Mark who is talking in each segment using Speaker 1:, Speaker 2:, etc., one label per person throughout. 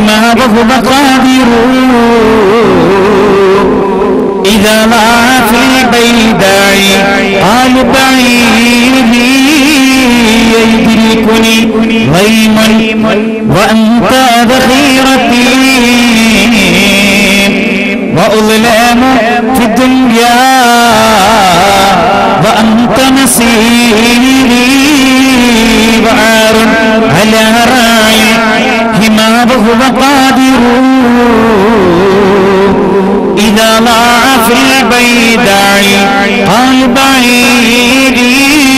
Speaker 1: بما وهو قادر إذا ضاع في البيداء قال بعيد يدركني غيم وأنت ذخيرتي وأظلام في الدنيا وأنت نصيري وعار على راعي هما وهو قادر إذا ضاع في البيداء قال بعيدي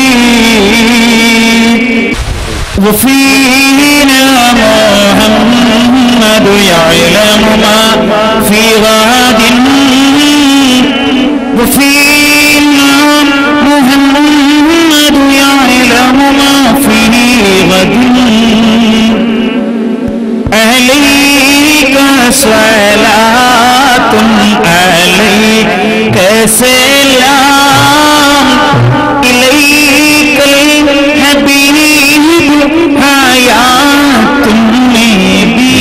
Speaker 1: وفينا محمد يعلم ما في غاد وفينا محمد يعلم ما في غد عليك صلاة عليك سلام إليك الحبيب حياة النبي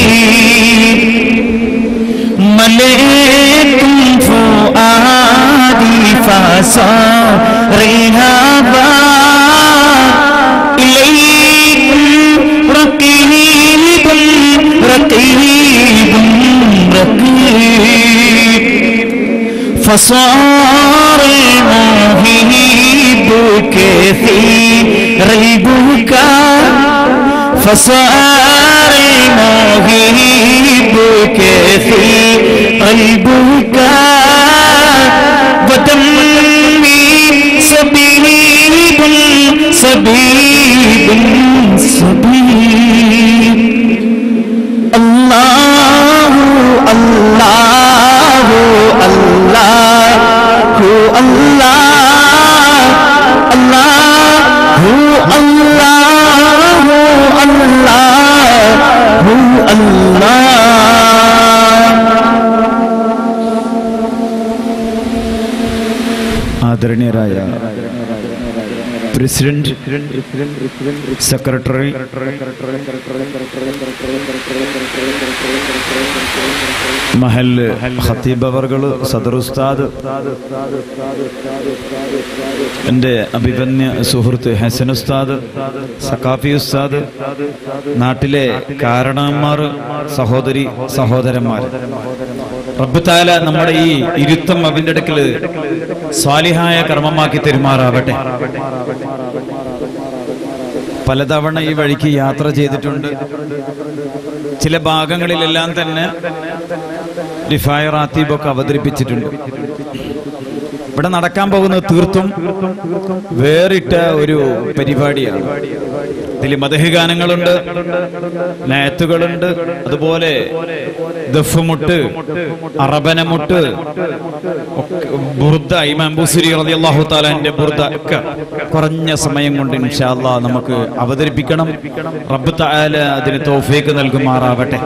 Speaker 1: ملئت فؤادي فصار هبا إليكم رقيب رقيب رقيب فصار المهيب كثير البكاء فصار المهيب كثير البكاء ودمي سبيب سبيب سبيب الله الله الله الله الله الله الله الله
Speaker 2: ആദരണീയരായ president secretary മഹല് ഖത്തീബ് അവർകള് സദർ ഉസ്താദ് എൻ്റെ അഭിപന്യ സുഹൃത്ത് ഹസൻ ഉസ്താദ് സക്കാഫി ഉസ്താദ് നാട്ടിലെ കാരണന്മാർ സഹോദരി സഹോദരന്മാർ റബ്ബുത്താല നമ്മുടെ ഈ ഇരുത്തം അവന്റെ അടുക്കല് സ്വാലിഹായ കർമ്മമാക്കി തെരുമാറാവട്ടെ പലതവണ ഈ വഴിക്ക് യാത്ര ചെയ്തിട്ടുണ്ട് ചില ഭാഗങ്ങളിലെല്ലാം തന്നെ ഡിഫായ റാത്തീബൊക്കെ അവതരിപ്പിച്ചിട്ടുണ്ട് ഇവിടെ നടക്കാൻ പോകുന്നത് തീർത്തും വേറിട്ട ഒരു പരിപാടിയാണ് ഇതിൽ മദഹ് ഗാനങ്ങളുണ്ട് നയത്തുകളുണ്ട് അതുപോലെ ദഫുമുട്ട് അറബനമുട്ട് ഒക്കെ ബുർദ ഇമാം ബുസുരി റളിയല്ലാഹു തആലാന്റെ ബുർദ ഒക്കെ കുറഞ്ഞ സമയം കൊണ്ട് ഇൻഷാ അല്ലാഹ് നമുക്ക് അവതരിപ്പിക്കണം റബ്ബ് തആല അതിന് തൗഫീക്ക് നൽകുമാറാവട്ടെ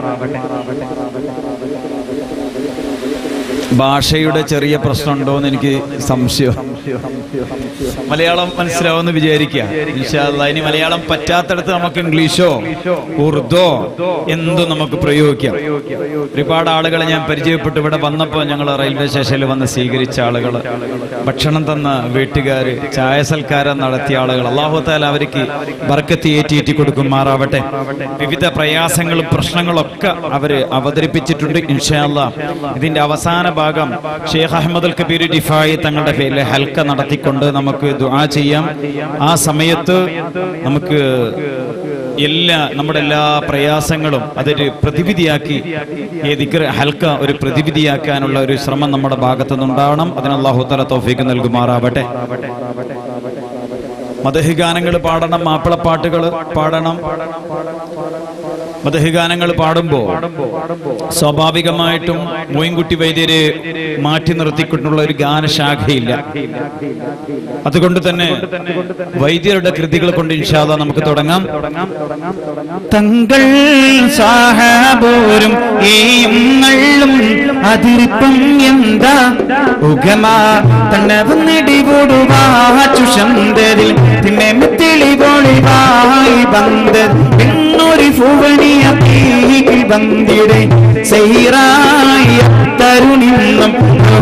Speaker 2: ഭാഷയുടെ ചെറിയ പ്രശ്നമുണ്ടോ എന്ന് എനിക്ക് സംശയം മലയാളം മനസ്സിലാവുമെന്ന് വിചാരിക്കുക ഇൻഷാ അല്ലാ. ഇനി മലയാളം പറ്റാത്തടത്ത് നമുക്ക് ഇംഗ്ലീഷോ ഉറുദോ എന്തും നമുക്ക് പ്രയോഗിക്കാം ഒരുപാട് ആളുകളെ ഞാൻ പരിചയപ്പെട്ടു ഇവിടെ വന്നപ്പോൾ ഞങ്ങൾ റെയിൽവേ സ്റ്റേഷനിൽ വന്ന് സ്വീകരിച്ച ആളുകൾ ഭക്ഷണം തന്ന വീട്ടുകാര് ചായ സൽക്കാരം നടത്തിയ ആളുകൾ അള്ളാഹുത്താല അവർക്ക് ബർക്കത്ത് ഏറ്റിയേറ്റി കൊടുക്കുമാറാവട്ടെ വിവിധ പ്രയാസങ്ങളും പ്രശ്നങ്ങളും ഒക്കെ അവര് അവതരിപ്പിച്ചിട്ടുണ്ട് ഇൻഷാല്ല ഇതിന്റെ അവസാന ഭാഗം ഷെയ്ഖ് അഹമ്മദ് അൽ കബീർ ഡിഫായി തങ്ങളുടെ പേരിൽ ഹൽക്ക നടത്തിക്കൊണ്ട് നമുക്ക് ദുആ ചെയ്യാം ആ സമയത്ത് നമുക്ക് എല്ലാ നമ്മുടെ എല്ലാ പ്രയാസങ്ങളും അതൊരു പ്രതിവിധിയാക്കി ഈ ദിക്ർ ഹൽക്ക ഒരു പ്രതിവിധിയാക്കാനുള്ള ഒരു ശ്രമം നമ്മുടെ ഭാഗത്തു നിന്നുണ്ടാവണം അതിന് അള്ളാഹു തല തോഫീക്ക് നൽകുമാറാവട്ടെ മദഹി ഗാനങ്ങൾ പാടണം മാപ്പിളപ്പാട്ടുകൾ പാടണം മദഹി ഗാനങ്ങൾ പാടുമ്പോൾ സ്വാഭാവികമായിട്ടും മോയിൻകുട്ടി വൈദ്യരെ മാറ്റി നിർത്തിക്കൊണ്ടുള്ള ഒരു ഗാനശാഖയില്ല അതുകൊണ്ട് തന്നെ വൈദ്യരുടെ കൃതികൾ കൊണ്ട് ഇൻഷാല്ല നമുക്ക് തുടങ്ങാം
Speaker 1: തങ്ങൾ സാഹബോരും ഏയും നള്ളും അതിരിപ്പം എന്താ ഉഗമാ തണ്ണവും നെടിവോടുവാ ചുഷന്തരിൽ തിന്നെ തെളിവ തെളിവൊളിവായി ബന്ദ് എന്നൊരു ഭുവനിയ തീകിൽ ബന്ദിടെ സൈറായ തരുണിന്നും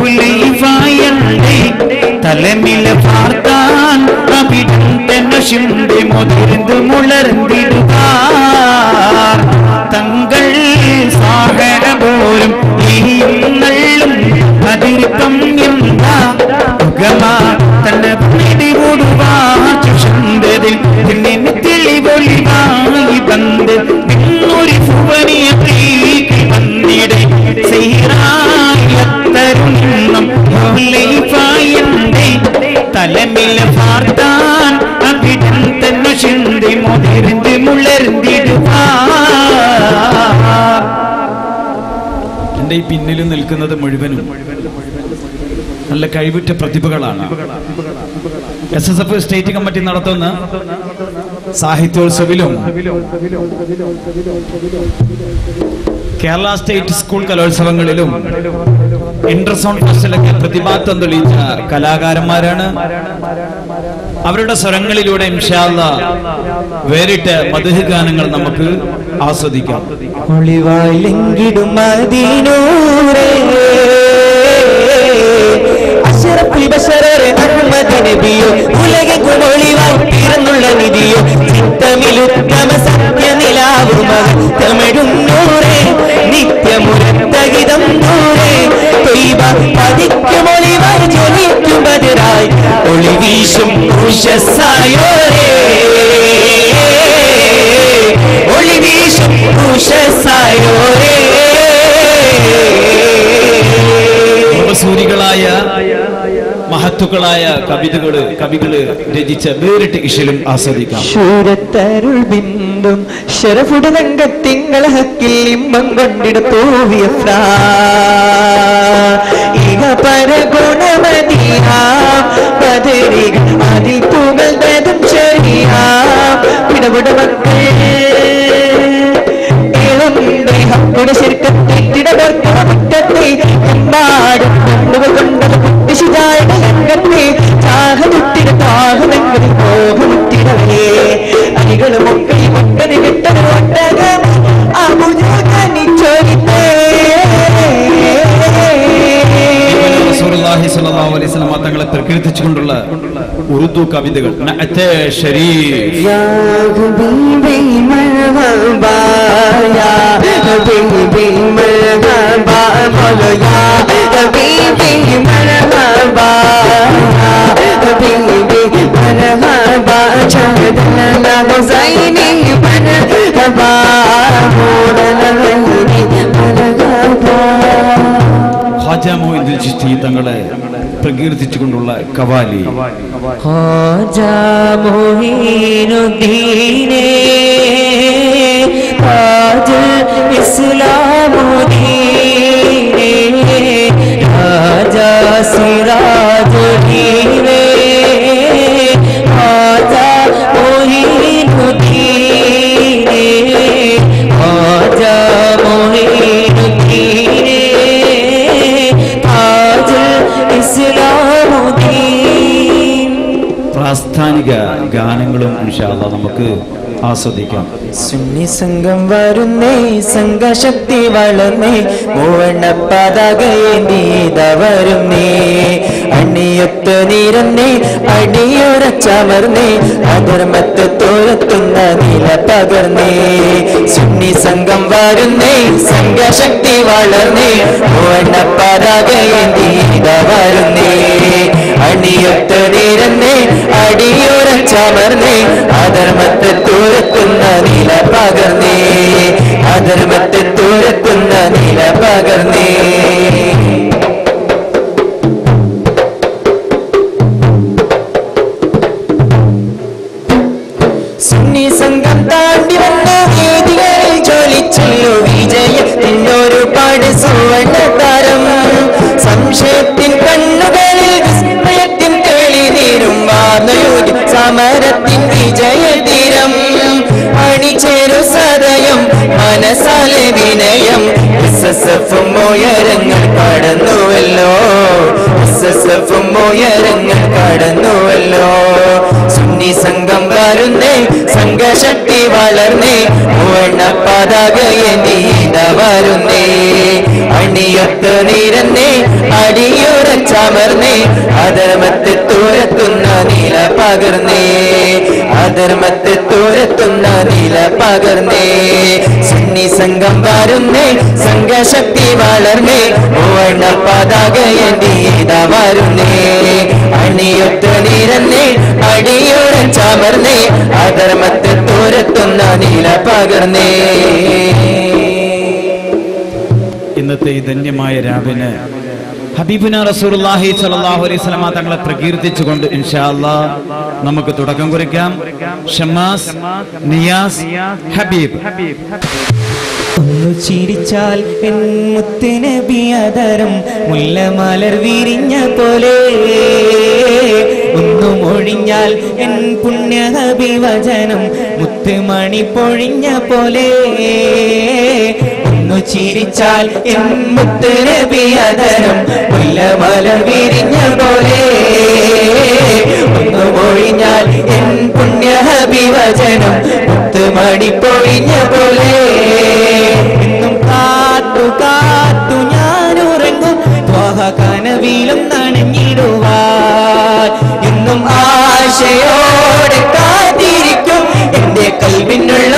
Speaker 1: തലമില പാർത്താൻ അവിടം തന്നെ ശിന്തി മുതിർந்து മുളർന്നിടുകാർ തങ്ങൾ സാഗര പോലും ഈങ്ങളും അതിരിപ്പം എന്താ ഉഗമാ തന്റെ പിടികൂടുവാചുഷന്തതിൽ തിന്നിന് തെളിവൊളിവായി ബന്ദ് എന്നൊരു ഭുവനിയ പ്രീതി ബന്ദിടെ സൈറായ തരുണം ഹൗലൈഫായന്റെ തലമിൽ പാർത്താൻ അവിടം തന്നെ ചിന്തി മുതിർന്ന് മുളർന്നിടുവാ
Speaker 2: എന്റെ ഈ പിന്നിൽ നിൽക്കുന്നത് മുഴുവനും നല്ല കഴിവുറ്റ പ്രതിഭകളാണ് S S F state committee നടത്തുന്ന സാഹിത്യോത്സവിലും കേരള സ്റ്റേറ്റ് സ്കൂൾ കലോത്സവങ്ങളിലും ഇന്റർസോൺ ഫെസ്റ്റിലൊക്കെ പ്രതിഭാത്വം തെളിയിച്ച കലാകാരന്മാരാണ് അവരുടെ സ്വരങ്ങളിലൂടെ ഇൻഷാല്ല വേറിട്ട മധുഹ ഗാനങ്ങൾ നമുക്ക് ആസ്വദിക്കാം
Speaker 3: ഒളിവായിലെങ്കിടും മദീനൂരേ അശറഫുൽ ബശററെ അഹ്മദ് നബിയോ ഉലകെങ്ങും ഒളിവായി പിറന്നുള്ള നിധിയോ ചിത്തമിലുത്തമ സത്യനിലാവുമ തമിഴുന്നൂരേ നിത്യമുരത്തകിതം നൂരേ തൊയ്വ പതിക്കും ഒളിവായി ജ്വലിക്കും ബദറായി ഒളി വീശും ഉഷസ്സായോരേ ഒളി വീശും ഉഷസ്സായോരേ
Speaker 2: സർവസൂരികളായ മഹത്തുക്കളായ കവിതകള് കവികള് രചിച്ച വേറിട്ട് ഇഷലും ആസ്വദിക്കാം
Speaker 3: ശൂരത്തരുൾ ബിന്ദും ശരഫുട രംഗത്തിങ്കള ഹക്കിൽ ഇമ്പം കൊണ്ടിടത്തോവിയ ഫ്രാ ഇക പരഗുണമതിയാം പതരികൾ അതിൽ പുകഴ്ന്നതും ശരിയാം വിടവിട മക്കൾ ഇളം ദേഹയുടെ ശരിക്കത്തിടവർക്കുന്ന മുറ്റത്തെ എമ്പാടും കൊണ്ടുകൾ കൊണ്ടത് വിശുദ്ധായുടെ രംഗത്തെ ചാഹതുട്ടിട താഹമെങ്കിൽ മോഹമുറ്റിടവേ അരികളും ഒക്കെ മക്കന് കിട്ടത് ഒട്ടകം അമുജാനി ചൊരിത്തേ
Speaker 2: റസൂലുള്ളാഹി സ്വല്ലല്ലാഹു അലൈഹി വസല്ലം തങ്ങളെ പ്രകീർത്തിച്ചുകൊണ്ടുള്ള ഉറുദു കവിതകൾ നഅത്തെ ശരീഫ്
Speaker 3: يا حبيبي مرحبا يا حبيبي مرحبا بولو يا حبيبي مرحبا يا حبيبي مرحبا شهدنا حسيني مرحبا مولانا الغيري مرحبا
Speaker 2: ഖാജ മൊയ്ദുൽ ചിശ്തി തങ്ങളെ പ്രകീർത്തിച്ചുകൊണ്ടുള്ള കവാലി
Speaker 3: ഖാജാ മൊഹീനുദ്ദീനെ താജുൽ ഇസ്ലാമുദ്ദീനെ രാജാ സിറാജുദ്ദീനെ ഖാജാ മൊഹീനുദ്ദീനെ ഖാജാ മൊഹീനുദ്ദീനെ താജുൽ ഇസ്ലാമുദ്ദീൻ
Speaker 2: പ്രാസ്ഥാനിക ഗാനങ്ങളും ഇൻഷാല്ല നമുക്ക് ആസ്വദിക്കാം
Speaker 3: സുന്നി സംഘം വരുന്നേ സംഘശക്തി വളർന്നേ മൂവണ്ണ പതാകയേന്തീത വരുന്നേ അണിയൊത്ത് നിരന്നേ അടിയുറച്ചമർന്നേ അധർമ്മത്തെ തോരത്തുന്ന നില പകർന്നേ സുന്നി സംഘം വരുന്നേ സംഘശക്തി വളർന്നേ മൂവണ്ണ പതാകയേന്തീത വരുന്നേ അണിയൊത്ത് നിരന്നേ അടിയുറച്ചമർന്നേ അധർമ്മത്തെ തുരക്കുന്ന നില പകർന്നേ അധർമ്മത്തെ തുരക്കുന്ന നില പകർന്നേ സുന്നി സംഘം താണ്ടി വന്ന വേദികളിൽ ജ്വലിച്ചല്ലോ വിജയത്തിനൊരു പാട് സുവർണ താരം സംശയത്തിൻ കണ്ണുകളിൽ വിസ്മയത്തിൻ തെളി നീരും വാർന്നയോതി സമരത്തിൻ വിജയതീരം അണിചേരു സദയം മനസാലെ വിനയം എസ് എസ് എഫും ഉയരങ്ങൾ കടന്നുവല്ലോ എസ് എസ് എഫും ഉയരങ്ങൾ കടന്നുവല്ലോ സുന്നി സുന്നി സംഘം വരുന്നേ സംഘശക്തി വളർന്നേ മൂവണ്ണ പതാകയെ നീത വരുന്നേ അണിയൊത്ത് നിരന്നേ അടിയുറച്ചമർന്നേ അധർമ്മത്തെ തുരത്തുന്ന നില പകർന്നേ അധർമ്മത്തെ തുരത്തുന്ന നില പകർന്നേ സുന്നി സംഘം വരുന്നേ സംഘശക്തി വളർന്നേ മൂവണ്ണ പതാകയെ നീത വരുന്നേ അണിയൊത്ത് നിരന്നേ അടിയുറച്ചമർന്നേ അധർമ്മത്തെ തുരത്തുന്ന നില പകർന്നേ
Speaker 2: ഇന്നത്തെ ഈ ധന്യമായ രാവിന് ഹബീബുന റസൂലുള്ളാഹി സ്വല്ലല്ലാഹു അലൈഹി വസല്ലമ തങ്ങളെ പ്രകീർത്തിച്ചുകൊണ്ട് ഇൻഷാ അല്ലാ നമുക്ക് തുടക്കം കുറിക്കാം ഷമാസ് നിയാസ് ഹബീബ്
Speaker 3: ഒന്നു ചിരിച്ചാൽ എൻ മുത്തുനബി അതരം മുല്ലമലർ വിരിഞ്ഞ പോലെ ഒന്നു മൊഴിഞ്ഞാൽ എൻ പുണ്യഹബി വചനം മുത്തുമണി പൊഴിഞ്ഞ പോലെ ഒന്നു ചിരിച്ചാൽ എൻ മുത്തുനബി അതരം മുല്ലമലർ വിരിഞ്ഞ പോലെ ഒന്നു മൊഴിഞ്ഞാൽ എൻ പുണ്യഹബി വചനം മുത്തുമണി പൊഴിഞ്ഞ പോലെ എന്നും കാത്തു കാത്തു ഞാൻ ഉറങ്ങും ത്വഹ കനവിലും നനഞ്ഞിടുവാൻ എന്നും ആശയോടെ കാത്തിരിക്കും എന്റെ കൽവിനുള്ള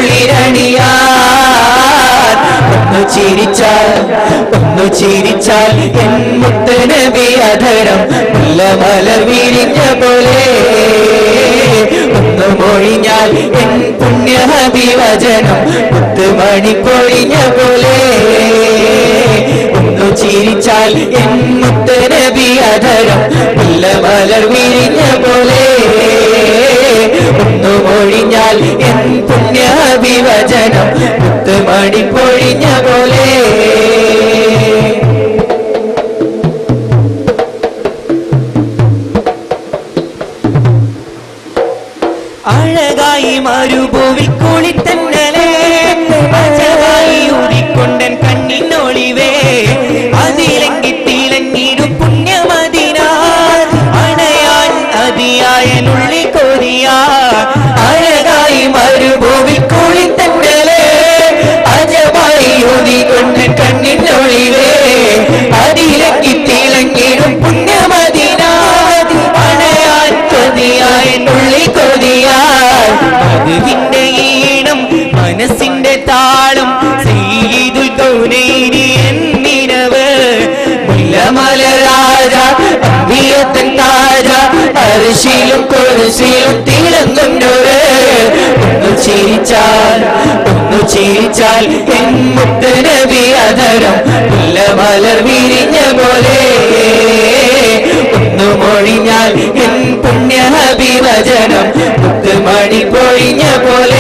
Speaker 3: കുളിരണിയാൻ ഒന്നു ചിരിച്ചാൽ ഒന്നു ചിരിച്ചാൽ എൻ മുത്തനബി അധരം മുല്ലമല വിരിഞ്ഞ പോലെ ഒന്ന് മൊഴിഞ്ഞാൽ എൻ പുണ്യഹബി വചനം മുത്തുമണി പൊഴിഞ്ഞ പോലെ ഒന്നു ചിരിച്ചാൽ എൻ മുത്തനബി അധരം മുല്ലമലർ വിരിഞ്ഞ പോലെ ഒന്നു മൊഴിഞ്ഞാൽ എൻ പുണ്യഹബി വചനം മുത്തുമണി പൊഴിഞ്ഞ പോലെ അഴകായി മരുഭൂവിൽ കുളിത്തന്നലേ അഴകായി ഊതിക്കൊണ്ടൻ കണ്ണിനൊളിവേ അതിലെങ്കി തിളങ്ങിടും പുണ്യമതിനാ അണയാൻ അതിയായനുള്ളി കൊതിയാ അഴകായി മരുഭൂവിൽ കുളിത്തന്നലേ അജമായി ഊതിക്കൊണ്ടൻ കണ്ണിനൊളിവേ അതിലെങ്കി തിളങ്ങിടും പുണ്യമതിനാ അണയാൻ കൊതിയായ ഉള്ളി കൊതിയാൽ മധുവിന്റെ ഈണം മനസ്സിന്റെ താളം സീതുൽ കൗനൈരി എന്നിനവ് മുല്ലമല രാജ അമ്പിയത്തൻ താജ അരിശിലും കുരിശിലും തിളങ്ങുന്നൊരു ഒന്നു ചിരിച്ചാൽ ഒന്നു ചിരിച്ചാൽ എൻ മുത്തരവി അധരം മുല്ലമലർ വിരിഞ്ഞ പോലെ ഒന്നു മൊഴിഞ്ഞാൽ എൻ പുണ്യഹബി വചനം മുത്തുമണി പൊഴിഞ്ഞ പോലെ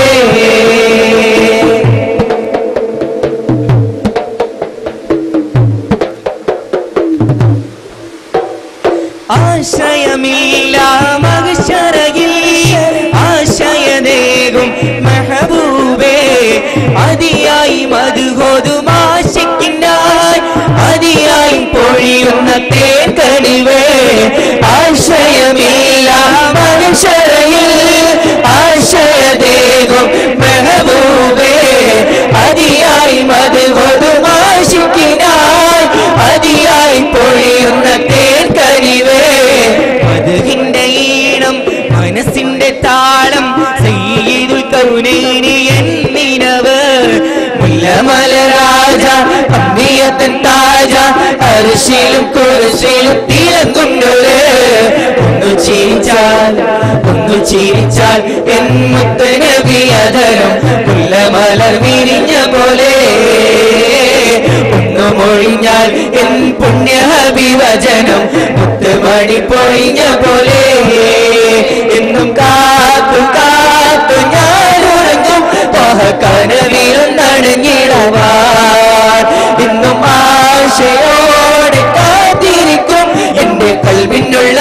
Speaker 3: ആശയമില്ല മകശരയിൽ ആശയദേകും മെഹബൂബേ അതിയായി മധുഹോതും ആശയ്ക്കിനായി അതിയായി പൊഴിയുന്ന തേക്കടിവേ ആശയമില്ല മനുഷ്യരയിൽ ആശയദേകും മെഹബൂബേ അതിയായി മധുഹോതും ആശിക്കിനായി അതിയായി പൊഴിയുന്ന തേൻകരിവേ മധുവിന്റെ ഈണം മനസ്സിന്റെ താളം സയ്യിദുൽ കൗനൈനി എന്നിനവ് മുല്ലമല രാജ അമ്മിയത്തൻ താജ അരിശിലും കുരിശിലും തിളങ്ങുന്നൊരു ഒന്നു ചിരിച്ചാൽ ഒന്നു ചിരിച്ചാൽ എൻ മുത്തനബി അധരം മുല്ലമലർ വിരിഞ്ഞ പോലെ ഒന്നു മൊഴിഞ്ഞാൽ എൻ പുണ്യഹബി വചനം മുത്തുമണി പൊഴിഞ്ഞ പോലെ എന്നും കാത്തു കാത്തു ഞാൻ ഉറങ്ങും കനവിലും നടുങ്ങിടുവാൻ ഇന്നും ആശയോടെ കാത്തിരിക്കും എന്റെ കൽവിനുള്ള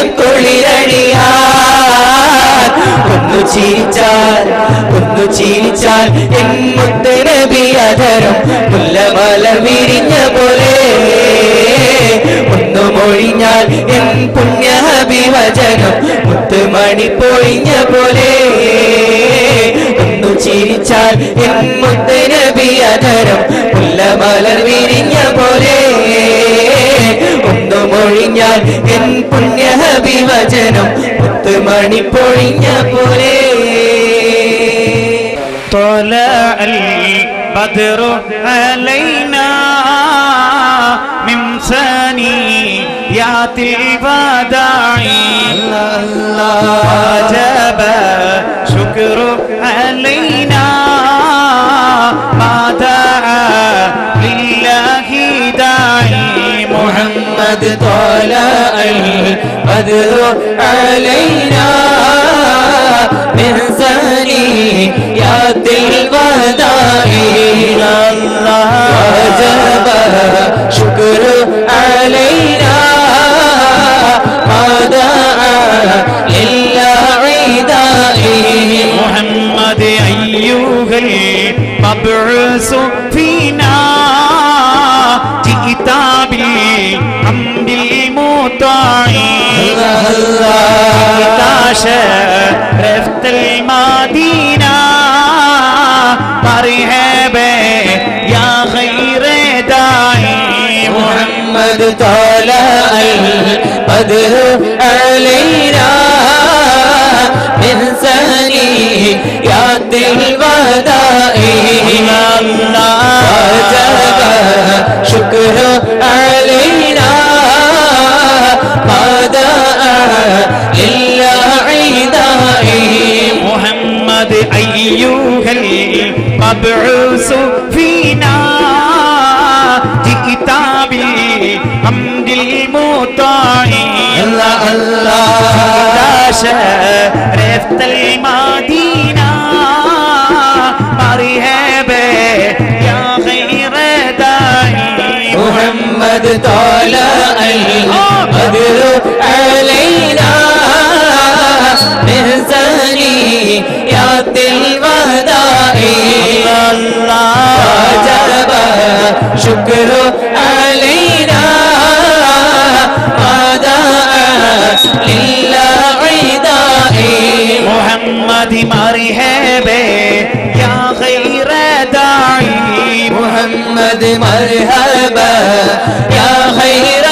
Speaker 3: കുളിരണിയാൻ ഒന്നു ചിരിച്ചാൽ ഒന്നു ചിരിച്ചാൽ എൻ മുത്തരബി അധരം മുല്ലമല വിരിഞ്ഞ പോലെ ഒന്നു മൊഴിഞ്ഞാൽ എൻ പുണ്യഹബി വചനം മുത്ത മുത്തുമണി പൊഴിഞ്ഞ പോലെ ഒന്നു ചിരിച്ചാൽ എൻ മുത്തനബി അധരം മുല്ലമലർ വിരിഞ്ഞ പോലെ ഒന്നു മൊഴിഞ്ഞാൽ എൻ പുണ്യഹബി വചനം മുത്തുമണി പൊഴിഞ്ഞ പോലെ
Speaker 1: طلع البدر علينا من ثنيات الوداع وجب شكر علينا ما دعا لله داعي محمد
Speaker 3: محمد طلع البدر علينا من ثنيات الوداع وجب شكر علينا ما دعا لله داعي
Speaker 1: محمد أيها المبعوث فينا جئت بالحمد المطاع جئت شرفت المدينة مرحبا يا خير داعي
Speaker 3: محمد طلع البدر علينا من ثنيات الوداع وجب شكر علينا ما دعا لله داعي
Speaker 1: محمد أيها المبعوث فينا جئت بالحمد المطاع
Speaker 3: الله الله
Speaker 1: إذا شرفت المدينة مرحبا يا خير داعي
Speaker 3: محمد طلع البدر علينا من ثنيات الوداع وجب شكر علينا ما دعا لله داعي
Speaker 1: محمد مرحبا يا خير داعي
Speaker 3: محمد مرحبا يا خير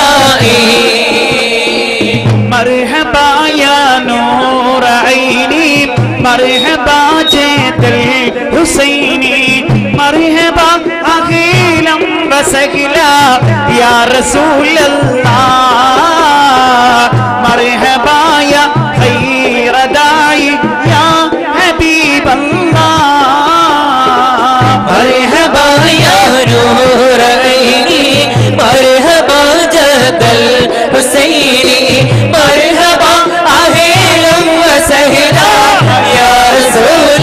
Speaker 3: داعي
Speaker 1: مرحبا يا نور عيني مرحبا جيت الحسيني مرحبا أخيلا وسهلا يا رسول الله مرحبا يا خير داعي يا حبيب الله
Speaker 3: مرحبا يا نور عيني مرحبا جد الحسيني مرحبا أهلا وسهلا يا رسول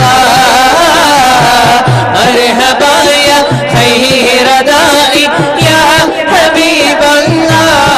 Speaker 3: الله مرحبا يا خير داعي يا حبيب الله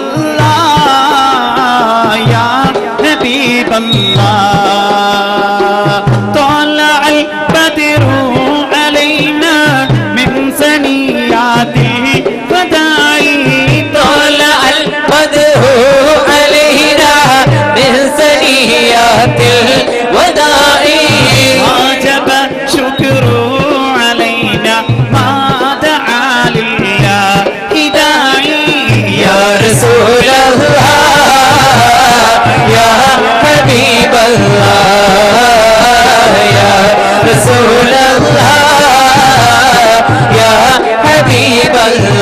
Speaker 1: الله يا حبيب الله طلع البدر علينا من ثنياته فداعي
Speaker 3: طلع القدر علينا من سنيات الوداع
Speaker 1: وجب شكر علينا ما دعا لله داعي
Speaker 3: يا رسول الله يا حبيب الله يا رسول الله يا حبيب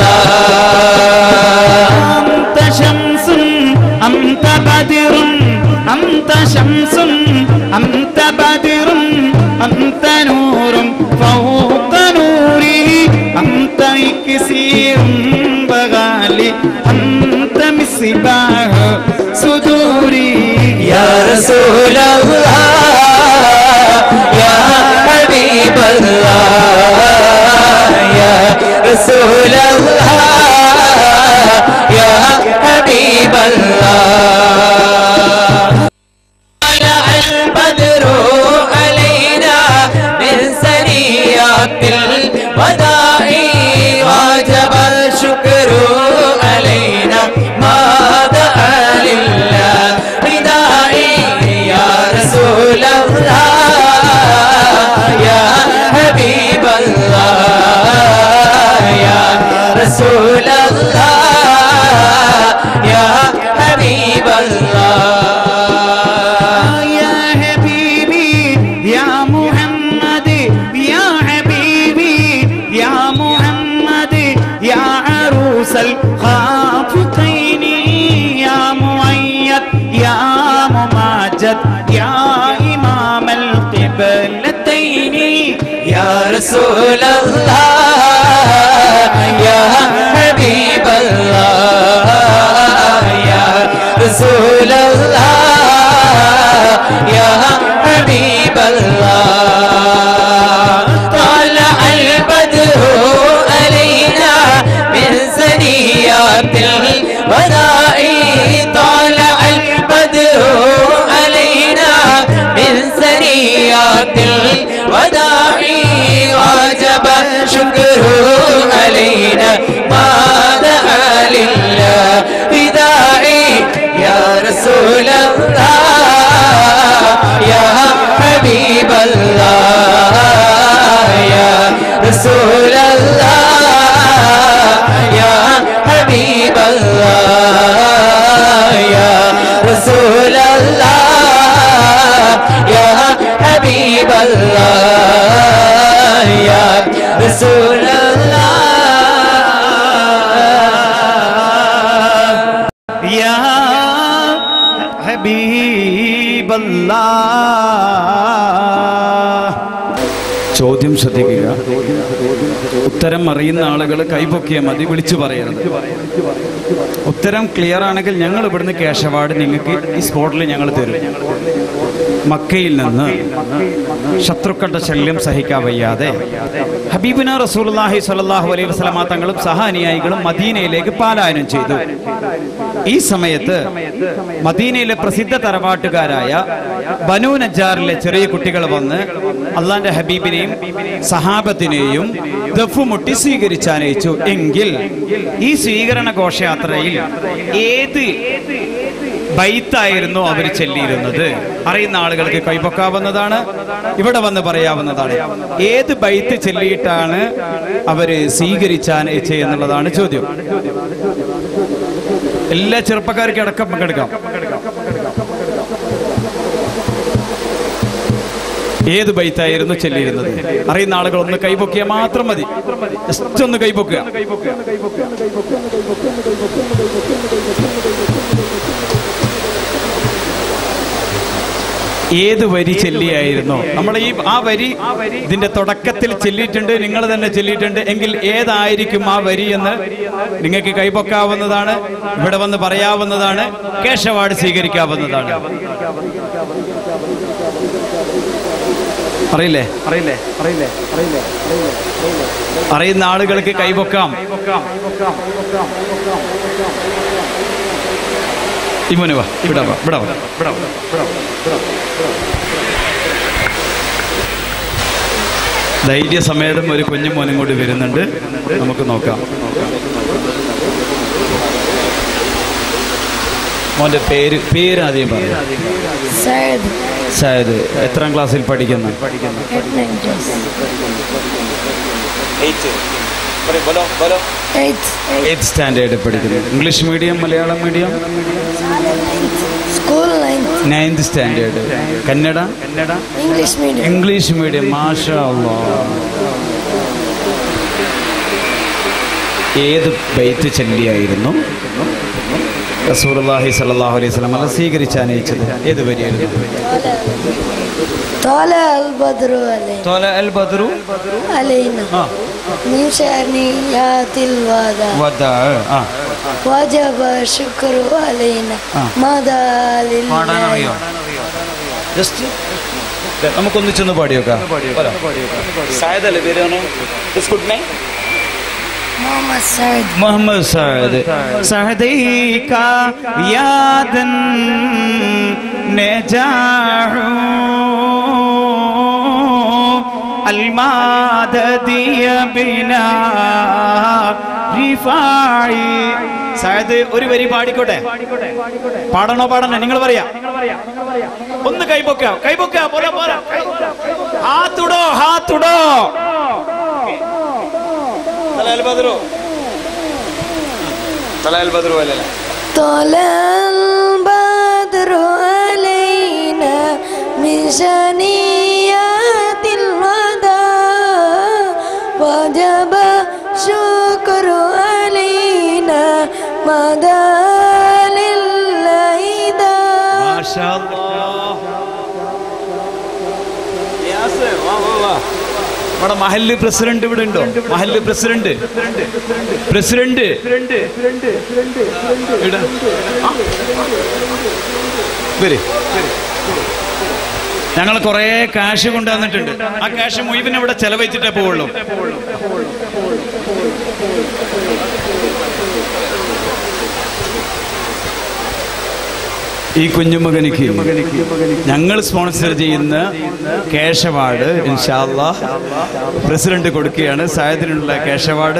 Speaker 3: الله
Speaker 1: أنت شمس أنت بدر أنت شمس أنت بدر أنت نور فوق نوري أنت إكسير بغالي أنت مصباح صدوري
Speaker 3: يا رسول الله يا حبيب الله يا رسول الله يا حبيب الله طلع البدر علينا من سنيات الوداع واجب الشكر علينا ما دعا لله ردائي يا رسول الله يا حبيب الله يا رسول الله يا حبيب الله
Speaker 1: يا حبيبي يا محمد يا حبيبي يا محمد يا عروس الخافتين يا مؤيد يا مماجد يا إمام القبلتين
Speaker 3: يا رسول الله يا حبيب الله يا رسول الله يا حبيب الله طلع البدر علينا من سنيات الوداع طلع البدر علينا من سنيات الوداع واجب شكره علينا ما دعا لله بداعي يا رسول الله يا حبيب الله يا رسول الله يا حبيب الله يا رسول الله يا حبيب الله يا رسول الله
Speaker 1: يا حبيب الله
Speaker 2: ചോദ്യം ശ്രദ്ധിക്കുക ഉത്തരം അറിയുന്ന ആളുകൾ കൈപൊക്കിയാൽ മതി വിളിച്ചു പറയരുത് ഉത്തരം ക്ലിയർ ആണെങ്കിൽ ഞങ്ങൾ ഇവിടുന്ന് ക്യാഷ് അവാർഡ് നിങ്ങൾക്ക് ഈ സ്പോട്ടിൽ ഞങ്ങൾ തരും മക്കയിൽ നിന്ന് ശത്രുക്കളുടെ ശല്യം സഹിക്കാൻ വയ്യാതെ ഹബീബിന റസൂലുള്ളാഹി സ്വല്ലല്ലാഹു അലൈഹി വസല്ലമ തങ്ങളും സഹാനുയായികളും മദീനയിലേക്ക് പാലായനം ചെയ്തു ഈ സമയത്ത് മദീനയിലെ പ്രസിദ്ധ തറവാട്ടുകാരായ ബനു നജാറിലെ ചെറിയ കുട്ടികൾ വന്ന് അള്ളാന്റെ ഹബീബിനെയും സഹാബത്തിനെയും ദഫുമുട്ടി സ്വീകരിച്ചാനയിച്ചു എങ്കിൽ ഈ സ്വീകരണ ഘോഷയാത്രയിൽ ഏത് ബൈത്തായിരുന്നു അവർ ചെല്ലിയിരുന്നത് അറിയുന്ന ആളുകൾക്ക് കൈപ്പൊക്കാവുന്നതാണ് ഇവിടെ വന്ന് പറയാവുന്നതാണ് ഏത് ബൈത്ത് ചെല്ലിയിട്ടാണ് അവര് സ്വീകരിച്ചാൻ എന്നുള്ളതാണ് ചോദ്യം എല്ലാ ചെറുപ്പക്കാർക്കും അടക്കം പങ്കെടുക്കാം ഏത് ബൈത്തായിരുന്നു ചെല്ലിയിരുന്നത് അറിയുന്ന ആളുകൾ ഒന്ന് കൈപൊക്കിയാൽ മാത്രം മതി ജസ്റ്റ് ഒന്ന് കൈപൊക്കുക ഏത് വരി ചെല്ലിയായിരുന്നോ നമ്മൾ ഈ ആ വരി ഇതിന്റെ തുടക്കത്തിൽ ചെല്ലിയിട്ടുണ്ട് നിങ്ങൾ തന്നെ ചെല്ലിയിട്ടുണ്ട് എങ്കിൽ ഏതായിരിക്കും ആ വരി എന്ന് നിങ്ങൾക്ക് കൈപൊക്കാവുന്നതാണ് ഇവിടെ വന്ന് പറയാവുന്നതാണ് കേശ അവാർഡ് സ്വീകരിക്കാവുന്നതാണ് അറിയില്ലേ അറിയില്ലേ അറിയില്ലേ അറിയില്ലേ അറിയുന്ന ആളുകൾക്ക് കൈപൊക്കാം ഇമോനെ വാ ഇവിടെ വാ ഇവിടെ വാ ഇവിടെ വാ ധൈര്യസമേതം ഒരു കുഞ്ഞു മോനും കൂടി വരുന്നുണ്ട് നമുക്ക് നോക്കാം മോന്റെ പേര് പേര് ആദ്യം പറയാം
Speaker 4: സയദ്
Speaker 2: സായത് എത്രാം ക്ലാസ്സിൽ പഠിക്കുന്നു
Speaker 4: eight nine class eight
Speaker 2: eighth standard പഠിക്കുന്നു English medium Malayalam medium
Speaker 4: school ninth
Speaker 2: ninth standard Kannada Kannada
Speaker 4: English medium
Speaker 2: English medium മാഷാ അല്ലാ. ഏത് ബൈത്ത് ചൊല്ലിയായിരുന്നു റസൂലുള്ളാഹി സ്വല്ലല്ലാഹു അലൈഹി വസല്ലം അല്ല സ്വീകരിച്ച് അനയിച്ചത് ഏത് വരിയായിരുന്നു
Speaker 4: طالع البدر علينا
Speaker 2: തോല അൽ ബദ്രു
Speaker 4: علينا
Speaker 2: ആ
Speaker 4: من شأنيات الوداع
Speaker 2: വദാ ആ
Speaker 4: وجب الشكر علينا
Speaker 2: آه.
Speaker 4: مدى
Speaker 2: പാടാനറിയോ
Speaker 4: لله
Speaker 2: ജസ്റ്റ് നമുക്കൊന്നിച്ചൊന്ന് പാടിയോക്കാം സായദല്ലേ പേരാണ് ഗുഡ് നൈ
Speaker 4: محمد سعد
Speaker 2: محمد سعد
Speaker 1: سعديك يادا نجاح المادة بنا رفاعي
Speaker 2: സായത് ഒരു വരി പാടിക്കോട്ടെ പാടണോ പാടണോ നിങ്ങൾ പറയാ ഒന്ന് കൈപൊക്ക കൈപൊക്ക പോരാ പോരാ ഹാത്തുടോ ഹാത്തുടോ തലൽ ബദ്രു തലൽ ബദ്രു അല്ലല്ല
Speaker 4: طلع البدر علينا من شنيات الوداع وجب شكر علينا مدى للعيدا
Speaker 2: മാഷാ അല്ലാഹ്. യാസ്, വാ, വാ, വാ. നമ്മുടെ മഹല്ല് പ്രസിഡന്റ് ഇവിടെ ഉണ്ടോ മഹല്ല് പ്രസിഡന്റ് പ്രസിഡന്റ് ഇവിടെ ആ. വര് ഞങ്ങൾ കുറെ കാശ് കൊണ്ടുവന്നിട്ടുണ്ട് ആ കാശ് മുഴുവൻ ഇവിടെ ചെലവഴിച്ചിട്ടേ പോവുള്ളൂ ഈ കുഞ്ഞുമകനിക്ക് ഞങ്ങൾ സ്പോൺസർ ചെയ്യുന്ന ക്യാഷ് അവാർഡ് ഇൻഷാല്ല പ്രസിഡന്റ് കൊടുക്കുകയാണ് സായത്തിനുള്ള ക്യാഷ് അവാർഡ്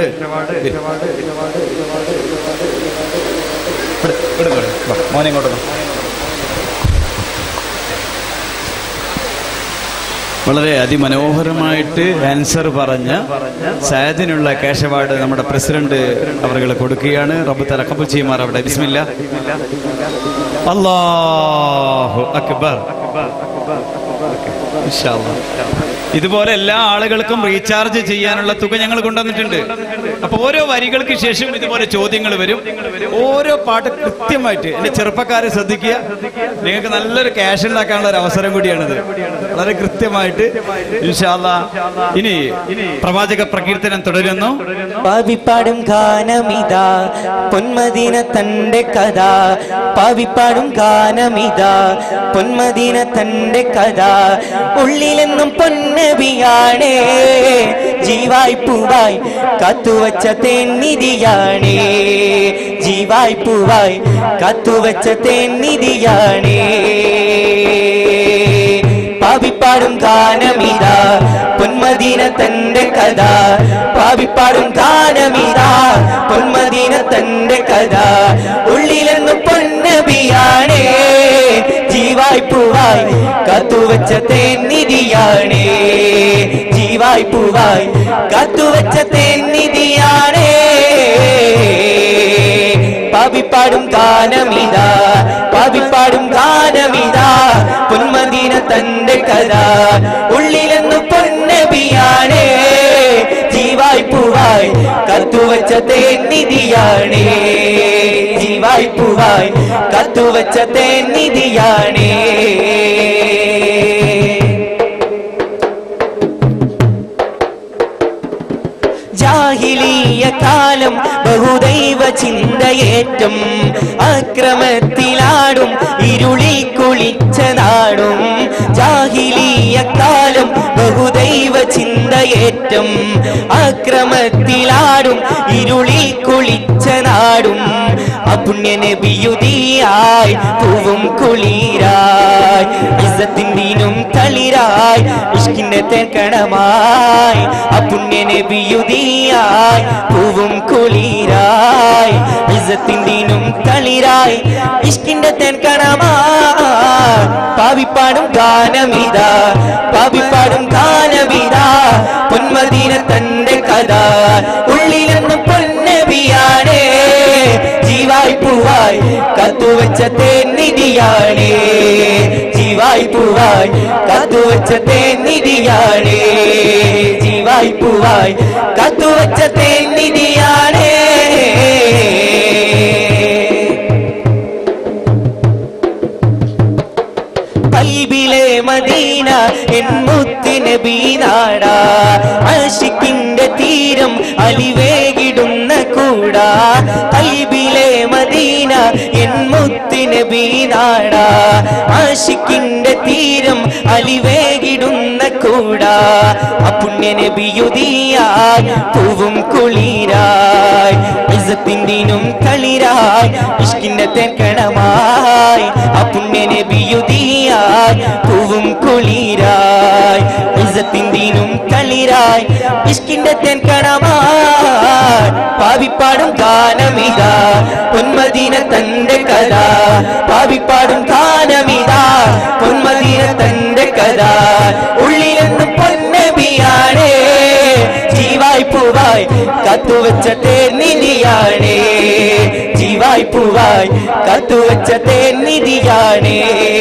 Speaker 2: മോനെ ഇങ്ങോട്ട് വാ. വളരെ അതിമനോഹരമായിട്ട് ആൻസർ പറഞ്ഞ സായദിനുള്ള ക്യാഷ് അവാർഡ് നമ്മുടെ പ്രസിഡന്റ് അവർ കൊടുക്കുകയാണ് റബ്ബ് തലക്കബുൽ ചെയ്യുമാർ അവിടെ ബിസ്മില്ല അല്ലാഹു അക്ബർ ഇൻഷാ അല്ലാഹ്. ഇതുപോലെ എല്ലാ ആളുകൾക്കും റീചാർജ് ചെയ്യാനുള്ള തുക ഞങ്ങൾ കൊണ്ടുവന്നിട്ടുണ്ട് അപ്പൊ ഓരോ വരികൾക്ക് ശേഷം ഇതുപോലെ ചോദ്യങ്ങൾ വരും ഓരോ പാട്ട് കൃത്യമായിട്ട് എന്റെ ചെറുപ്പക്കാരെ ശ്രദ്ധിക്കുക നിങ്ങൾക്ക് നല്ലൊരു ക്യാഷ് ഉണ്ടാക്കാനുള്ള ഒരു അവസരം കൂടിയാണിത് വളരെ കൃത്യമായിട്ട് ഇൻഷാല്ല ഇനി പ്രവാചക പ്രകീർത്തനം തുടരുന്നു
Speaker 3: പാവിപ്പാടും ഗാനമിതാ പൊന്മദീന തന്റെ കഥ പാവിപ്പാടും ഗാനമിതാ പൊന്മദീന തന്റെ കഥ ഉള്ളിലെന്നും പൊന്നബിയാണേ ജീവായി പൂവായി കാത്തുവച്ച തേന്നിധിയാണേ ജീവായി പൂവായി കാത്തുവച്ച തേന്നിധിയാണേ പാവിപ്പാടും ഗാനമിതാ പൊന്മദീന തന്റെ കഥ പാവിപ്പാടും ഗാനമിതാ പൊന്മദീന തന്റെ കഥ ഉള്ളിലെന്ന് പൊന്നബിയാണേ ജീവായി പൂവായി കാത്തുവച്ച തേന്നിധിയാണേ ജീവായി പൂവായി കാത്തുവച്ച തേന്നിധിയാണേ പാവിപ്പാടും ഗാനമിതാ പാവിപ്പാടും ഗാനമിതാ പൊന്മദീന തന്റെ കഥ ഉള്ളിലെന്ന് പൊന്നബിയാണേ ജീവായി പൂവായി കത്തുവച്ച തേന്നിധിയാണേ ജീവായി പൂവായി കത്തുവച്ച തേന്നിധിയാണേ ജാഹിലീയ കാലം ബഹുദൈവ ചിന്തയേറ്റം അക്രമത്തിലാടും ഇരുളിൽ കുളിച്ച നാടും ജാഹിലീയ കാലം ബഹുദൈവ ചിന്തയേറ്റം അക്രമത്തിലാടും ഇരുളിൽ കുളിച്ച നാടും അപുണ്യനബിയുതിയായി പൂവും കുളിരായി ഇസത്തിൻ്റെനും തളിരായി ഇഷ്കിന്റെ തേക്കണമായി അപുണ്യനബിയുതിയായി പൂവും കുളിരായി ഇസത്തിൻ്റെനും തളിരായി ഇഷ്കിന്റെ തേൻകണമായി പാവിപ്പാടും ഗാനമിതാ പാവിപ്പാടും ഗാനമിതാ പൊന്മദീന തന്റെ കഥ ഉള്ളിലെന്ന് പൊന്നബിയാണേ ജീവായി പൂവായി കത്തുവച്ച തേന്നിധിയാണേ ജീവായി പൂവായി കത്തുവച്ച തേന്നിധിയാണേ ജീവായി പൂവായി കത്തുവച്ച തേന്നിധിയാണേ കൽബിലെ മദീന എൻ മുത്തിന് ബീനാട ആഷിക്കിന്റെ തീരം അലിവേകിടുന്ന കൂടാ കൽബിലെ മദീന എൻ മുത്തിന് ബീനാട ആഷിക്കിന്റെ തീരം അലിവേകിടുന്ന കൂടാ അപ്പുണ്യനെ ബിയുതിയായി പൂവും കുളിരായി ഇസത്തിൻ്റെനും കളിരായി ഇഷ്കിന്റെ തേക്കണമായി അപ്പുണ്യനെ ബിയുതിയായി പൂവും കുളിരായി ഇസത്തിൻ്റെനും കളിരായി ഇഷ്കിന്റെ തേൻകണമായി പാവിപ്പാടും ഗാനമിതാ പൊന്മദീന തന്റെ കഥ പാവിപ്പാടും ഗാനമിതാ പൊന്മദീന തന്റെ കഥ ഉള്ളിലെന്ന് പൊന്നബിയാണേ ജീവായി പൂവായി കത്തുവച്ച തേനിധിയാണേ ജീവായി പൂവായി കത്തുവച്ച തേനിധിയാണേ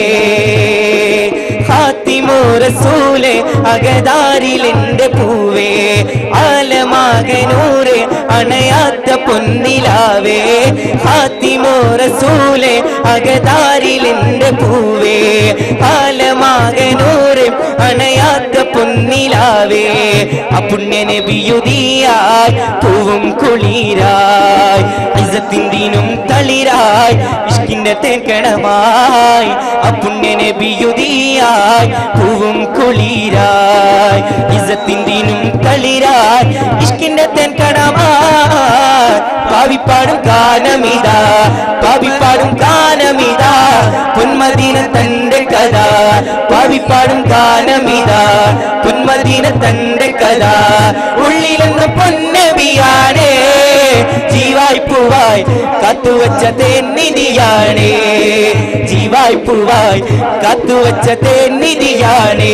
Speaker 3: ഹാത്തിമോ റസൂലെ അകതാരിലെന്റെ പൂവേ ആലമാകനൂരെ അണയാത്ത പൊന്നിലാവേ ഹാത്തിമോ റസൂലെ അകതാരിലെന്റെ പൂവേ ആലമാകനൂരെ അണയാത്ത പൊന്നിലാവേ അപുണ്യനെ ബിയുതിയായി പൂവും കുളിരായി ഇസത്തിൻ്റെനും തളിരായി ഇഷ്കിന്റെ തേക്കണമായി അപുണ്യനെ ബിയുതിയായി പൂവും കുളിരായി ഇസത്തിൻ്റെനും തളിരായി ഇഷ്കിന്റെ തേൻകണമായി പാവിപ്പാടും ഗാനമിതാ പാവിപ്പാടും ഗാനമിതാ പൊന്മദീന തന്റെ കഥ പാവിപ്പാടും ഗാനമിതാ പൊന്മദീന തന്റെ കഥ ഉള്ളിലെന്ന് പൊന്നബിയാണേ ജീവായി പൂവായി കത്തുവച്ച തേന്നിധിയാണേ ജീവായി പൂവായി കത്തുവച്ച തേന്നിധിയാണേ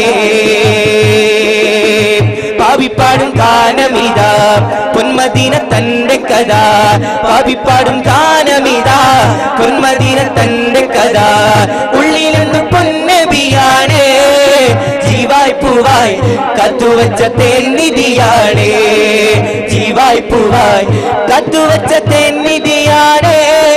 Speaker 3: പാവിപ്പാടും ഗാനമിതാ പൊന്മദീന തന്റെ കഥ പാവിപ്പാടും ഗാനമിതാ പൊന്മദീന തന്റെ കഥ ഉള്ളിലെന്ന് പൊന്നബിയാണേ ജീവായി പൂവായി കത്തുവച്ച തേന്നിധിയാണേ ജീവായി പൂവായി കത്തുവച്ച തേന്നിധിയാണേ